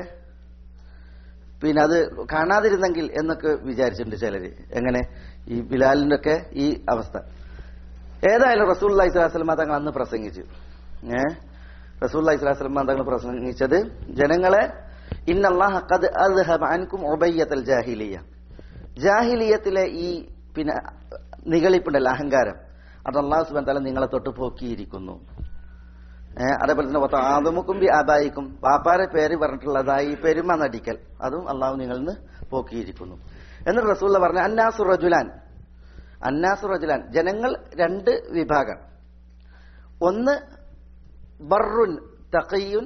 B: പിന്നെ അത് കാണാതിരുന്നെങ്കിൽ എന്നൊക്കെ വിചാരിച്ചിട്ടുണ്ട് ചിലര് എങ്ങനെ ഈ ബിലാലിന്റെ ഒക്കെ ഈ അവസ്ഥ ഏതായാലും റസൂൽ ഇസ്ലാസ്ലമ തങ്ങൾ അന്ന് പ്രസംഗിച്ചു ഏ റസൂൽ ഇസ്ലാസ്ലമ തങ്ങൾ പ്രസംഗിച്ചത് ജനങ്ങളെ ഇന്നല്ലാഹ് ഖദ് അദ്ഹബ അൻകും ഉബയ്യത്തൽ ജാഹിലിയ ജാഹിലിയത്തിലെ ഈ പിന്നെ നികളിപ്പുണ്ടല്ലോ അഹങ്കാരം അത് അള്ളാഹു സുബാൻ തല നിങ്ങളെ തൊട്ട് പോക്കിയിരിക്കുന്നു ഏഹ് അതേപോലെ തന്നെ പത്ത് ആദമുക്കും ബി ആബായിക്കും പാപ്പാരെ പേര് പറഞ്ഞിട്ടുള്ളതായി പെരുമ നടിക്കൽ അതും അള്ളാഹു നിങ്ങളിൽ നിന്ന് പോക്കിയിരിക്കുന്നു എന്നിട്ട് റസൂള്ള പറഞ്ഞ അന്നാസു റജുലാൻ അന്നാസു റജുലാൻ ജനങ്ങൾ രണ്ട് വിഭാഗം ഒന്ന് ബർറുൻ തഖയ്യുൻ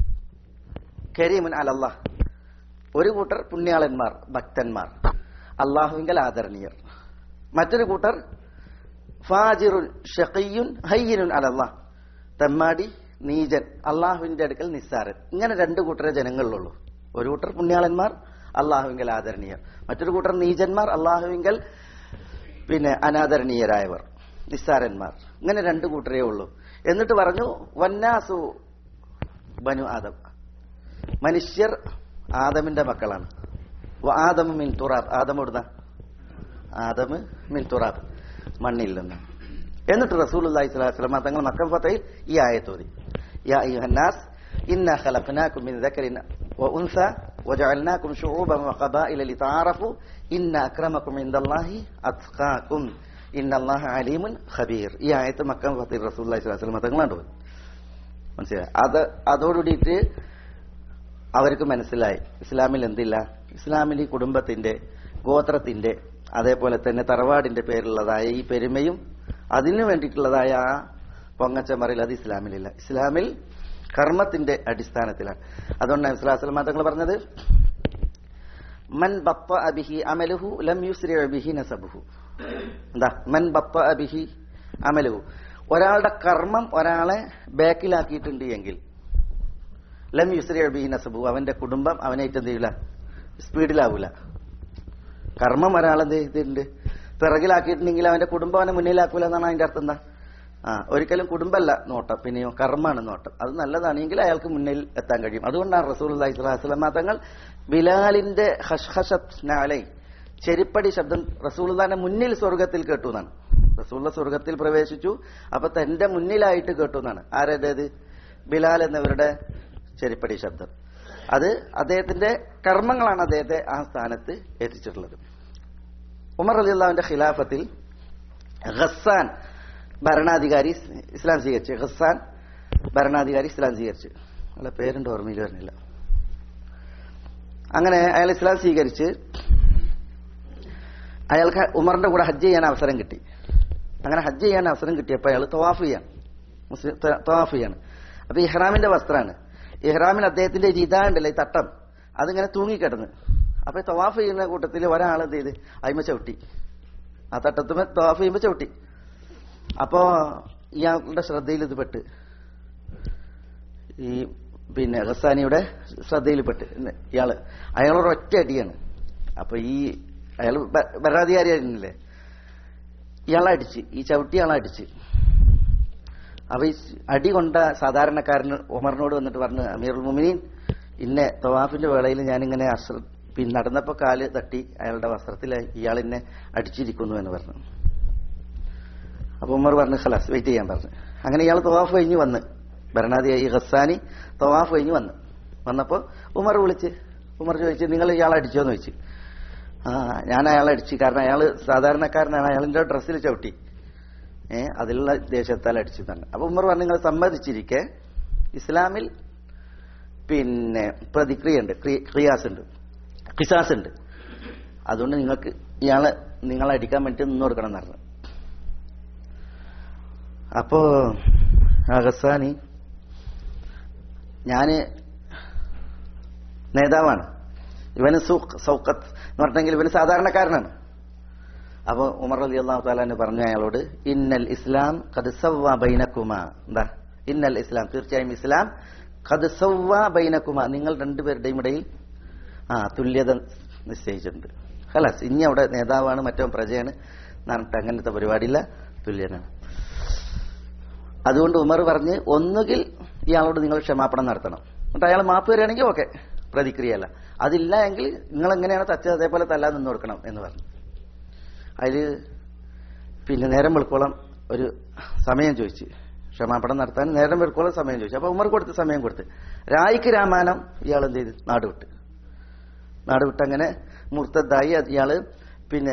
B: കരീമുൻ അലല്ലാഹ് ഒരു കൂട്ടർ പുണ്യാളന്മാർ ഭക്തന്മാർ അള്ളാഹുവിങ്കൽ ആദരണീയർ മറ്റൊരു കൂട്ടർ ഫാജിറുൻ ഷഖിയുൻ ഹയ്യനുൻ അലല്ലാഹ് തെമ്മാടി നീജൻ അള്ളാഹുവിന്റെ അടുക്കൽ നിസ്സാരൻ ഇങ്ങനെ രണ്ട് കൂട്ടരെ ജനങ്ങളിലുള്ളൂ ഒരു കൂട്ടർ പുണ്യാളന്മാർ അള്ളാഹുവിങ്കൽ ആദരണീയർ മറ്റൊരു കൂട്ടർ നീചന്മാർ അള്ളാഹുവിങ്കൽ പിന്നെ അനാദരണീയരായവർ നിസ്സാരന്മാർ ഇങ്ങനെ രണ്ട് കൂട്ടരേ ഉള്ളൂ എന്നിട്ട് പറഞ്ഞു വന്നാസു ബനു ആദം മനുഷ്യർ ആദമിന്റെ മക്കളാണ് വ ആദമു മിൻ തുറാബ് ആദം എവിടുന്ന ആദമ് മിൻ തുറാബ് മണ്ണിൽ നിന്ന് എന്നിട്ട് റസൂൽ അള്ളാഹി സ്വലാസ്ലമ തങ്ങൾ മക്കം ഫത്തയിൽ ഈ ആയത്തോതി യാ അയ്യുഹന്നാസ് ഇന്ന ഖലഖനാകും മിൻ ദക്കറിൻ വഉൻസ വജഅൽനാകും ശുഊബൻ വഖബായില ലിതആറഫു ഇന്ന അക്രമകും ഇൻദല്ലാഹി അത്ഖാകും ഇന്നല്ലാഹ അലീമുൻ ഖബീർ ഈ ആയത്ത് മക്കം ഫത്തയിൽ റസൂൽ അള്ളാഹി സ്വലാസ്ലമ തങ്ങൾ കണ്ടു മനസ്സിലായി അത് അതോടുകൂടിയിട്ട് അവർക്ക് മനസ്സിലായി ഇസ്ലാമിൽ എന്തില്ല ഇസ്ലാമിൽ ഈ കുടുംബത്തിന്റെ ഗോത്രത്തിന്റെ അതേപോലെ തന്നെ തറവാടിന്റെ പേരിലുള്ളതായ ഈ പെരുമയും അതിനു വേണ്ടിയിട്ടുള്ളതായ ആ പൊങ്ങച്ചമറിൽ അത് ഇസ്ലാമിലില്ല ഇസ്ലാമിൽ കർമ്മത്തിന്റെ അടിസ്ഥാനത്തിലാണ് അതുകൊണ്ടാണ് ഇസ്ലാസ്ലം തങ്ങൾ പറഞ്ഞത് മൻ ബപ്പ അബിഹി അമലുഹു ലം യുസ്രി അബിഹി നസബുഹു എന്താ മൻ ബപ്പ അബിഹി അമലുഹു ഒരാളുടെ കർമ്മം ഒരാളെ ബാക്കിലാക്കിയിട്ടുണ്ട് എങ്കിൽ ലം യുസ്രി അബിഹി നസബു അവന്റെ കുടുംബം അവനായിട്ട് എന്ത് ചെയ്യൂല സ്പീഡിലാവൂല കർമ്മം ഒരാളെന്ത് ചെയ്തിട്ടുണ്ട് പിറകിലാക്കിയിട്ടുണ്ടെങ്കിൽ അവന്റെ കുടുംബം അവനെ മുന്നിലാക്കൂല എന്നാണ് അതിന്റെ അർത്ഥം എന്താ ആ ഒരിക്കലും കുടുംബമല്ല നോട്ടം പിന്നെയോ കർമ്മമാണ് നോട്ടം അത് നല്ലതാണെങ്കിൽ അയാൾക്ക് മുന്നിൽ എത്താൻ കഴിയും അതുകൊണ്ടാണ് റസൂൽ അള്ളഹി സ്വലാസ്ലാം തങ്ങൾ ബിലാലിന്റെ ഹഷ്ഹഷലൈ ചെരിപ്പടി ശബ്ദം റസൂൽദാന്റെ മുന്നിൽ സ്വർഗത്തിൽ കേട്ടു എന്നാണ് റസൂള്ള സ്വർഗത്തിൽ പ്രവേശിച്ചു അപ്പൊ തന്റെ മുന്നിലായിട്ട് കേട്ടു എന്നാണ് ആരേത് ബിലാൽ എന്നവരുടെ ചെരിപ്പടി ശബ്ദം അത് അദ്ദേഹത്തിന്റെ കർമ്മങ്ങളാണ് അദ്ദേഹത്തെ ആ സ്ഥാനത്ത് എത്തിച്ചിട്ടുള്ളത് ഉമർ അലി അള്ളാഹുവിന്റെ ഖിലാഫത്തിൽ ഖസാൻ ഭരണാധികാരി ഇസ്ലാം സ്വീകരിച്ചു ഖസാൻ ഭരണാധികാരി ഇസ്ലാം സ്വീകരിച്ചു അയാളെ പേരുണ്ട് ഓർമ്മയിൽ വരുന്നില്ല അങ്ങനെ അയാൾ ഇസ്ലാം സ്വീകരിച്ച് അയാൾക്ക് ഉമറിന്റെ കൂടെ ഹജ്ജ് ചെയ്യാൻ അവസരം കിട്ടി അങ്ങനെ ഹജ്ജ് ചെയ്യാൻ അവസരം കിട്ടിയപ്പോൾ അയാൾ തവാഫ് ചെയ്യാൻ മുസ്ലിം ത- തവാഫ് ചെയ്യാണ് അപ്പൊ ഇഹ്റാമിന്റെ വസ്ത്രമാണ് ഇഹ്റാമിന് അദ്ദേഹത്തിന്റെ ഒരു ഇതാ ഉണ്ടല്ലോ ഈ തട്ടം അതിങ്ങനെ തൂങ്ങിക്കിടന്ന് അപ്പൊ ഈ തവാഫ് ചെയ്യുന്ന കൂട്ടത്തിൽ ഒരാൾ എന്ത് ചെയ്ത് അയിമ ചവിട്ടി ആ തട്ടത്തുമേ തവാഫ് ചെയ്യുമ്പോ ചവിട്ടി അപ്പോ ഇയാളുടെ ശ്രദ്ധയിൽ ഇത് പെട്ട് ഈ പിന്നെ ഗസാനിയുടെ ശ്രദ്ധയിൽപ്പെട്ട് ഇന്ന് ഇയാള് അയാളോട് ഒറ്റ അടിയാണ് അപ്പൊ ഈ അയാൾ ഭരണാധികാരിയായിരുന്നില്ലേ ഇയാളെ അടിച്ച് ഈ ചവിട്ടി ആളെ അടിച്ച് അപ്പൊ ഈ അടി കൊണ്ട സാധാരണക്കാരന് ഉമറിനോട് വന്നിട്ട് പറഞ്ഞു അമീറുൽ മുമിനീൻ ഇന്നെ തവാഫിന്റെ വേളയിൽ ഞാനിങ്ങനെ അശ്ര പിന്നെ നടന്നപ്പോ കാല് തട്ടി അയാളുടെ വസ്ത്രത്തിൽ ഇയാൾ എന്നെ അടിച്ചിരിക്കുന്നു എന്ന് പറഞ്ഞു അപ്പൊ ഉമർ പറഞ്ഞു ഖലാസ് വെയിറ്റ് ചെയ്യാൻ പറഞ്ഞു അങ്ങനെ ഇയാൾ തവാഫ് കഴിഞ്ഞ് വന്ന് ഭരണാധികാരി ഖസാനി തവാഫ് കഴിഞ്ഞ് വന്ന് വന്നപ്പോ ഉമർ വിളിച്ച് ഉമർ ചോദിച്ചു നിങ്ങൾ ഇയാളെ അടിച്ചോന്ന് ചോദിച്ചു ആ ഞാൻ അയാളെ അടിച്ചു കാരണം അയാൾ സാധാരണക്കാരനാണ് അയാളിന്റെ ഡ്രസ്സിൽ ചവിട്ടി ഏ അതിലുള്ള ദേശത്താൽ അടിച്ചു തന്നെ അപ്പൊ ഉമർ പറഞ്ഞു നിങ്ങൾ സമ്മതിച്ചിരിക്കെ ഇസ്ലാമിൽ പിന്നെ പ്രതിക്രിയ ഉണ്ട് ക്രിയാസ് ഉണ്ട് കിസാസ് ഉണ്ട് അതുകൊണ്ട് നിങ്ങൾക്ക് ഇയാളെ നിങ്ങളെ അടിക്കാൻ വേണ്ടി നിന്ന് കൊടുക്കണം എന്ന് പറഞ്ഞു അപ്പോ ആ ഗസാനി ഞാന് നേതാവാണ് ഇവന് സൂഖ് സൗക്കത്ത് എന്ന് പറഞ്ഞെങ്കിൽ ഇവന് സാധാരണക്കാരനാണ് അപ്പൊ ഉമർ അലി അള്ളാഹു താലാന്ന് പറഞ്ഞു അയാളോട് ഇന്നൽ ഇസ്ലാം കത് സവ്വ ബൈനക്കുമ എന്താ ഇന്നൽ ഇസ്ലാം തീർച്ചയായും ഇസ്ലാം കത് സവ്വ ബൈനക്കുമ നിങ്ങൾ രണ്ടുപേരുടെയും ഇടയിൽ ആ തുല്യത നിശ്ചയിച്ചിട്ടുണ്ട് ഹലാസ് ഇനി അവിടെ നേതാവാണ് മറ്റോ പ്രജയാണ് എന്നിട്ട് അങ്ങനത്തെ പരിപാടിയില്ല തുല്യനാണ് അതുകൊണ്ട് ഉമർ പറഞ്ഞ് ഒന്നുകിൽ ഇയാളോട് നിങ്ങൾ ക്ഷമാപണം നടത്തണം എന്നിട്ട് അയാൾ മാപ്പ് വരികയാണെങ്കിൽ ഓക്കെ പ്രതിക്രിയല്ല അതില്ല എങ്കിൽ നിങ്ങൾ എങ്ങനെയാണ് തച്ചത് അതേപോലെ തല്ലാൻ നിന്ന് കൊടുക്കണം എന്ന് പറഞ്ഞു അതില് പിന്നെ നേരം വെളുക്കോളം ഒരു സമയം ചോദിച്ചു ക്ഷമാപണം നടത്താൻ നേരം വെളുക്കോളം സമയം ചോദിച്ചു അപ്പൊ ഉമർ കൊടുത്ത് സമയം കൊടുത്ത് രായിക്ക് രാമാനം ഇയാൾ എന്ത് ചെയ്തു നാട് വിട്ട് നാട് വിട്ട് അങ്ങനെ മുർത്തദ്ദായി അത് ഇയാള് പിന്നെ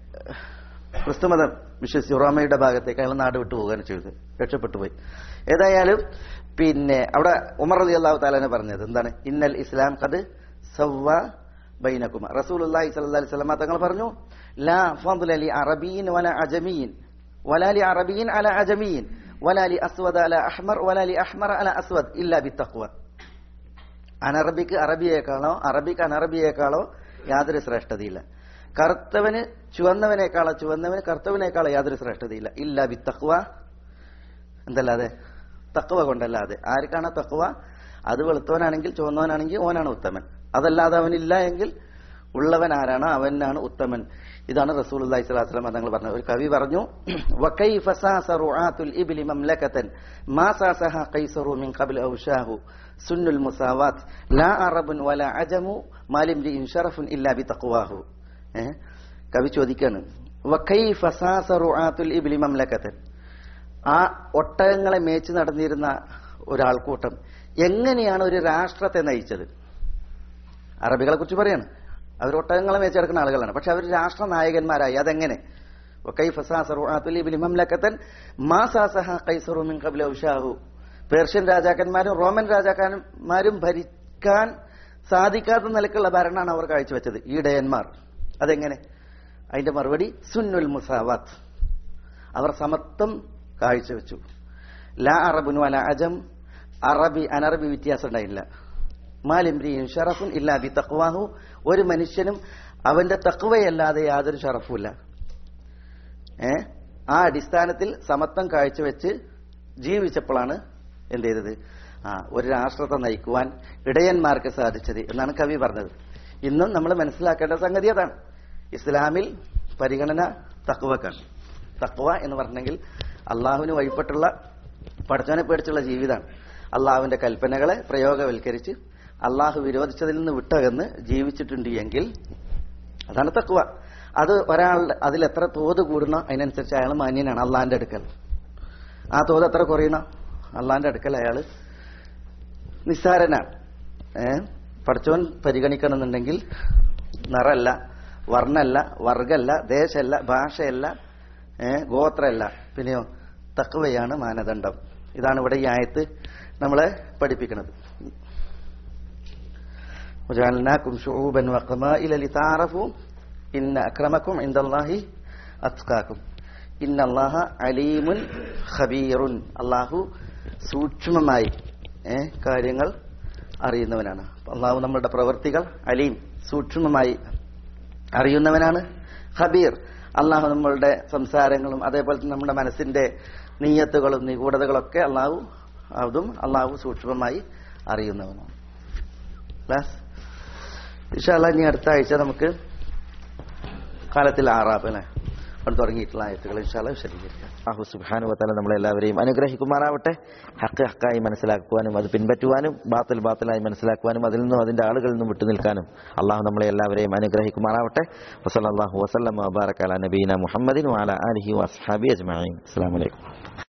B: ക്രിസ്തുമതം വിശ്വസിച്ച് റോമയുടെ ഭാഗത്തേക്ക് അയാൾ നാട് വിട്ടു പോവുകയാണ് ചെയ്തത് രക്ഷപ്പെട്ടു പോയി ഏതായാലും പിന്നെ അവിടെ ഉമർ അലി അള്ളാഹു താലാനെ പറഞ്ഞത് എന്താണ് ഇന്നൽ ഇസ്ലാം കത് സവ്വ ബൈനക്കുമ റസൂലുള്ളാഹി സ്വല്ലല്ലാഹി അലൈഹി വസല്ലം തങ്ങൾ പറഞ്ഞു ലാ ഫضل لعربيين ولا عجميين ولا لعربي على عجمي ولا لأسود على أحمر ولا لأحمر على أسود إلا بالتقوى അനറബിക്ക് അറബിയേക്കാളോ അറബിക്ക് അനറബിയേക്കാളോ യാതൊരു ശ്രേഷ്ഠതയില്ല കറുത്തവന് ചുവന്നവനേക്കാളോ ചുവന്നവന് കറുത്തവനേക്കാളോ യാതൊരു ശ്രേഷ്ഠതയില്ല ഇല്ല ബി തക്വ എന്തല്ലാതെ തക്വ കൊണ്ടല്ലാതെ ആർക്കാണ് തക്വ അത് വെളുത്തവനാണെങ്കിൽ ചുവന്നവനാണെങ്കിൽ ഓനാണ് ഉത്തമൻ അതല്ലാതെ അവനില്ല എങ്കിൽ ഉള്ളവൻ ആരാണോ അവനാണ് ഉത്തമൻ ഇതാണ് റസൂൽ അള്ളഹി സ്വലാസ്ലാം തങ്ങൾ പറഞ്ഞത് ഒരു കവി പറഞ്ഞു وكيف ساس رعاة الإبل مملكة ما ساسها قيصر من قبل أوشاه سن المساواة لا عرب ولا عجم ما لامرئ شرف إلا بتقواه ഏഹ്? കവി ചോദിക്കാണ് وكيف ساس رعاة الإبل مملكة ആ ഒട്ടകങ്ങളെ മേച്ച് നടന്നിരുന്ന ഒരാൾക്കൂട്ടം എങ്ങനെയാണ് ഒരു രാഷ്ട്രത്തെ നയിച്ചത് അറബികളെ കുറിച്ച് പറയാണ് അവർ ഒട്ടകങ്ങളെ മേച്ചെടുക്കുന്ന ആളുകളാണ് പക്ഷെ അവർ രാഷ്ട്ര നായകന്മാരായി അതെങ്ങനെ وكيف ساس رعاة الإبل مملكة ما ساسها قيصر من قبل أوشاه പേർഷ്യൻ രാജാക്കന്മാരും റോമൻ രാജാക്കന്മാരും ഭരിക്കാൻ സാധിക്കാത്ത നിലക്കുള്ള ഭരണമാണ് അവർ കാഴ്ചവെച്ചത് ഈ ഡയന്മാർ അതെങ്ങനെ അതിന്റെ മറുപടി സുന്നുൽ മുസാവാത്ത് അവർ സമത്വം കാഴ്ചവെച്ചു ലാ അറബുനു അല അജം അറബി അനറബി വ്യത്യാസം ഉണ്ടായില്ല മാലിംരിയും ഷറഫുൻ ഇല്ലാ ബി തക്വാഹു ഒരു മനുഷ്യനും അവന്റെ തക്വയല്ലാതെ യാതൊരു ഷറഫുമില്ല ഏ ആ അടിസ്ഥാനത്തിൽ സമത്വം കാഴ്ചവെച്ച് ജീവിച്ചപ്പോഴാണ് എന്ത് ചെയ്തത് ആ ഒരു രാഷ്ട്രത്തെ നയിക്കുവാൻ ഇടയന്മാർക്ക് സാധിച്ചത് എന്നാണ് കവി പറഞ്ഞത് ഇന്നും നമ്മൾ മനസ്സിലാക്കേണ്ട സംഗതി അതാണ് ഇസ്ലാമിൽ പരിഗണന തക്വക്കാണ് തക്വ എന്ന് പറഞ്ഞെങ്കിൽ അള്ളാഹുവിന് വഴിപ്പെട്ടുള്ള പഠിച്ചവനെ പേടിച്ചുള്ള ജീവിതമാണ് അള്ളാഹുവിന്റെ കൽപ്പനകളെ പ്രയോഗവൽക്കരിച്ച് അള്ളാഹു വിരോധിച്ചതിൽ നിന്ന് വിട്ടകന്ന് ജീവിച്ചിട്ടുണ്ട് എങ്കിൽ അതാണ് തക്വ അത് ഒരാൾ അതിൽ എത്ര തോത് കൂടണോ അതിനനുസരിച്ച് അയാൾ മാന്യനാണ് അള്ളാഹിന്റെ അടുക്കൽ ആ തോത് എത്ര കുറയണോ അള്ളാഹിന്റെ അടുക്കൽ അയാൾ നിസ്സാരനാണ് ഏ പഠിച്ചവൻ പരിഗണിക്കണമെന്നുണ്ടെങ്കിൽ നിറല്ല വർണ്ണല്ല വർഗല്ല ദേശമല്ല ഭാഷയല്ല ഏ ഗോത്രമല്ല പിന്നെയോ തക്വയാണ് മാനദണ്ഡം ഇതാണ് ഇവിടെ ഈ ആയത്ത് നമ്മളെ പഠിപ്പിക്കുന്നത് وجعلناكم شعوبا وقبائل لتعارفوا إن أكرمكم عند الله أتقاكم إن الله عليم خبير അള്ളാഹു സൂക്ഷ്മമായി ഏ, കാര്യങ്ങൾ അറിയുന്നവനാണ് അള്ളാഹു നമ്മളുടെ പ്രവൃത്തികൾ അലീം സൂക്ഷ്മമായി അറിയുന്നവനാണ് ഖബീർ അള്ളാഹു നമ്മളുടെ സംസാരങ്ങളും അതേപോലെ തന്നെ നമ്മുടെ മനസ്സിന്റെ നീയത്തുകളും നിഗൂഢതകളൊക്കെ അള്ളാഹു അതും അള്ളാഹു സൂക്ഷ്മമായി അറിയുന്നവനാണ് ക്ലാസ് ഇൻഷാല്ല ഇനി അടുത്ത ആഴ്ച നമുക്ക് കാലത്തിൽ ആറാബ് അല്ലെ അവിടെ തുടങ്ങിയിട്ടുള്ള ആയത്തുകൾ ഇൻഷാല്ല വിശദീകരിക്കാം
C: അഹു സുബാനു വത്താല നമ്മളെല്ലാവരെയും അനുഗ്രഹിക്കുമാറാവട്ടെ ഹക്ക് ഹക്കായി മനസ്സിലാക്കുവാനും അത് പിൻപറ്റുവാനും ബാത്തിൽ ബാത്തിലായി മനസ്സിലാക്കുവാനും അതിൽ നിന്നും അതിന്റെ ആളുകളിൽ നിന്നും വിട്ടുനിൽക്കാനും അള്ളാഹു നമ്മളെ എല്ലാവരെയും അനുഗ്രഹിക്കുമാറാവട്ടെ വസല്ലാഹു വസ്ലം വബാറക്കാല നബീന മുഹമ്മദിൻ വാല അലഹി വസ്ഹാബി അജ്മീൻ അസ്സാം വലൈക്കും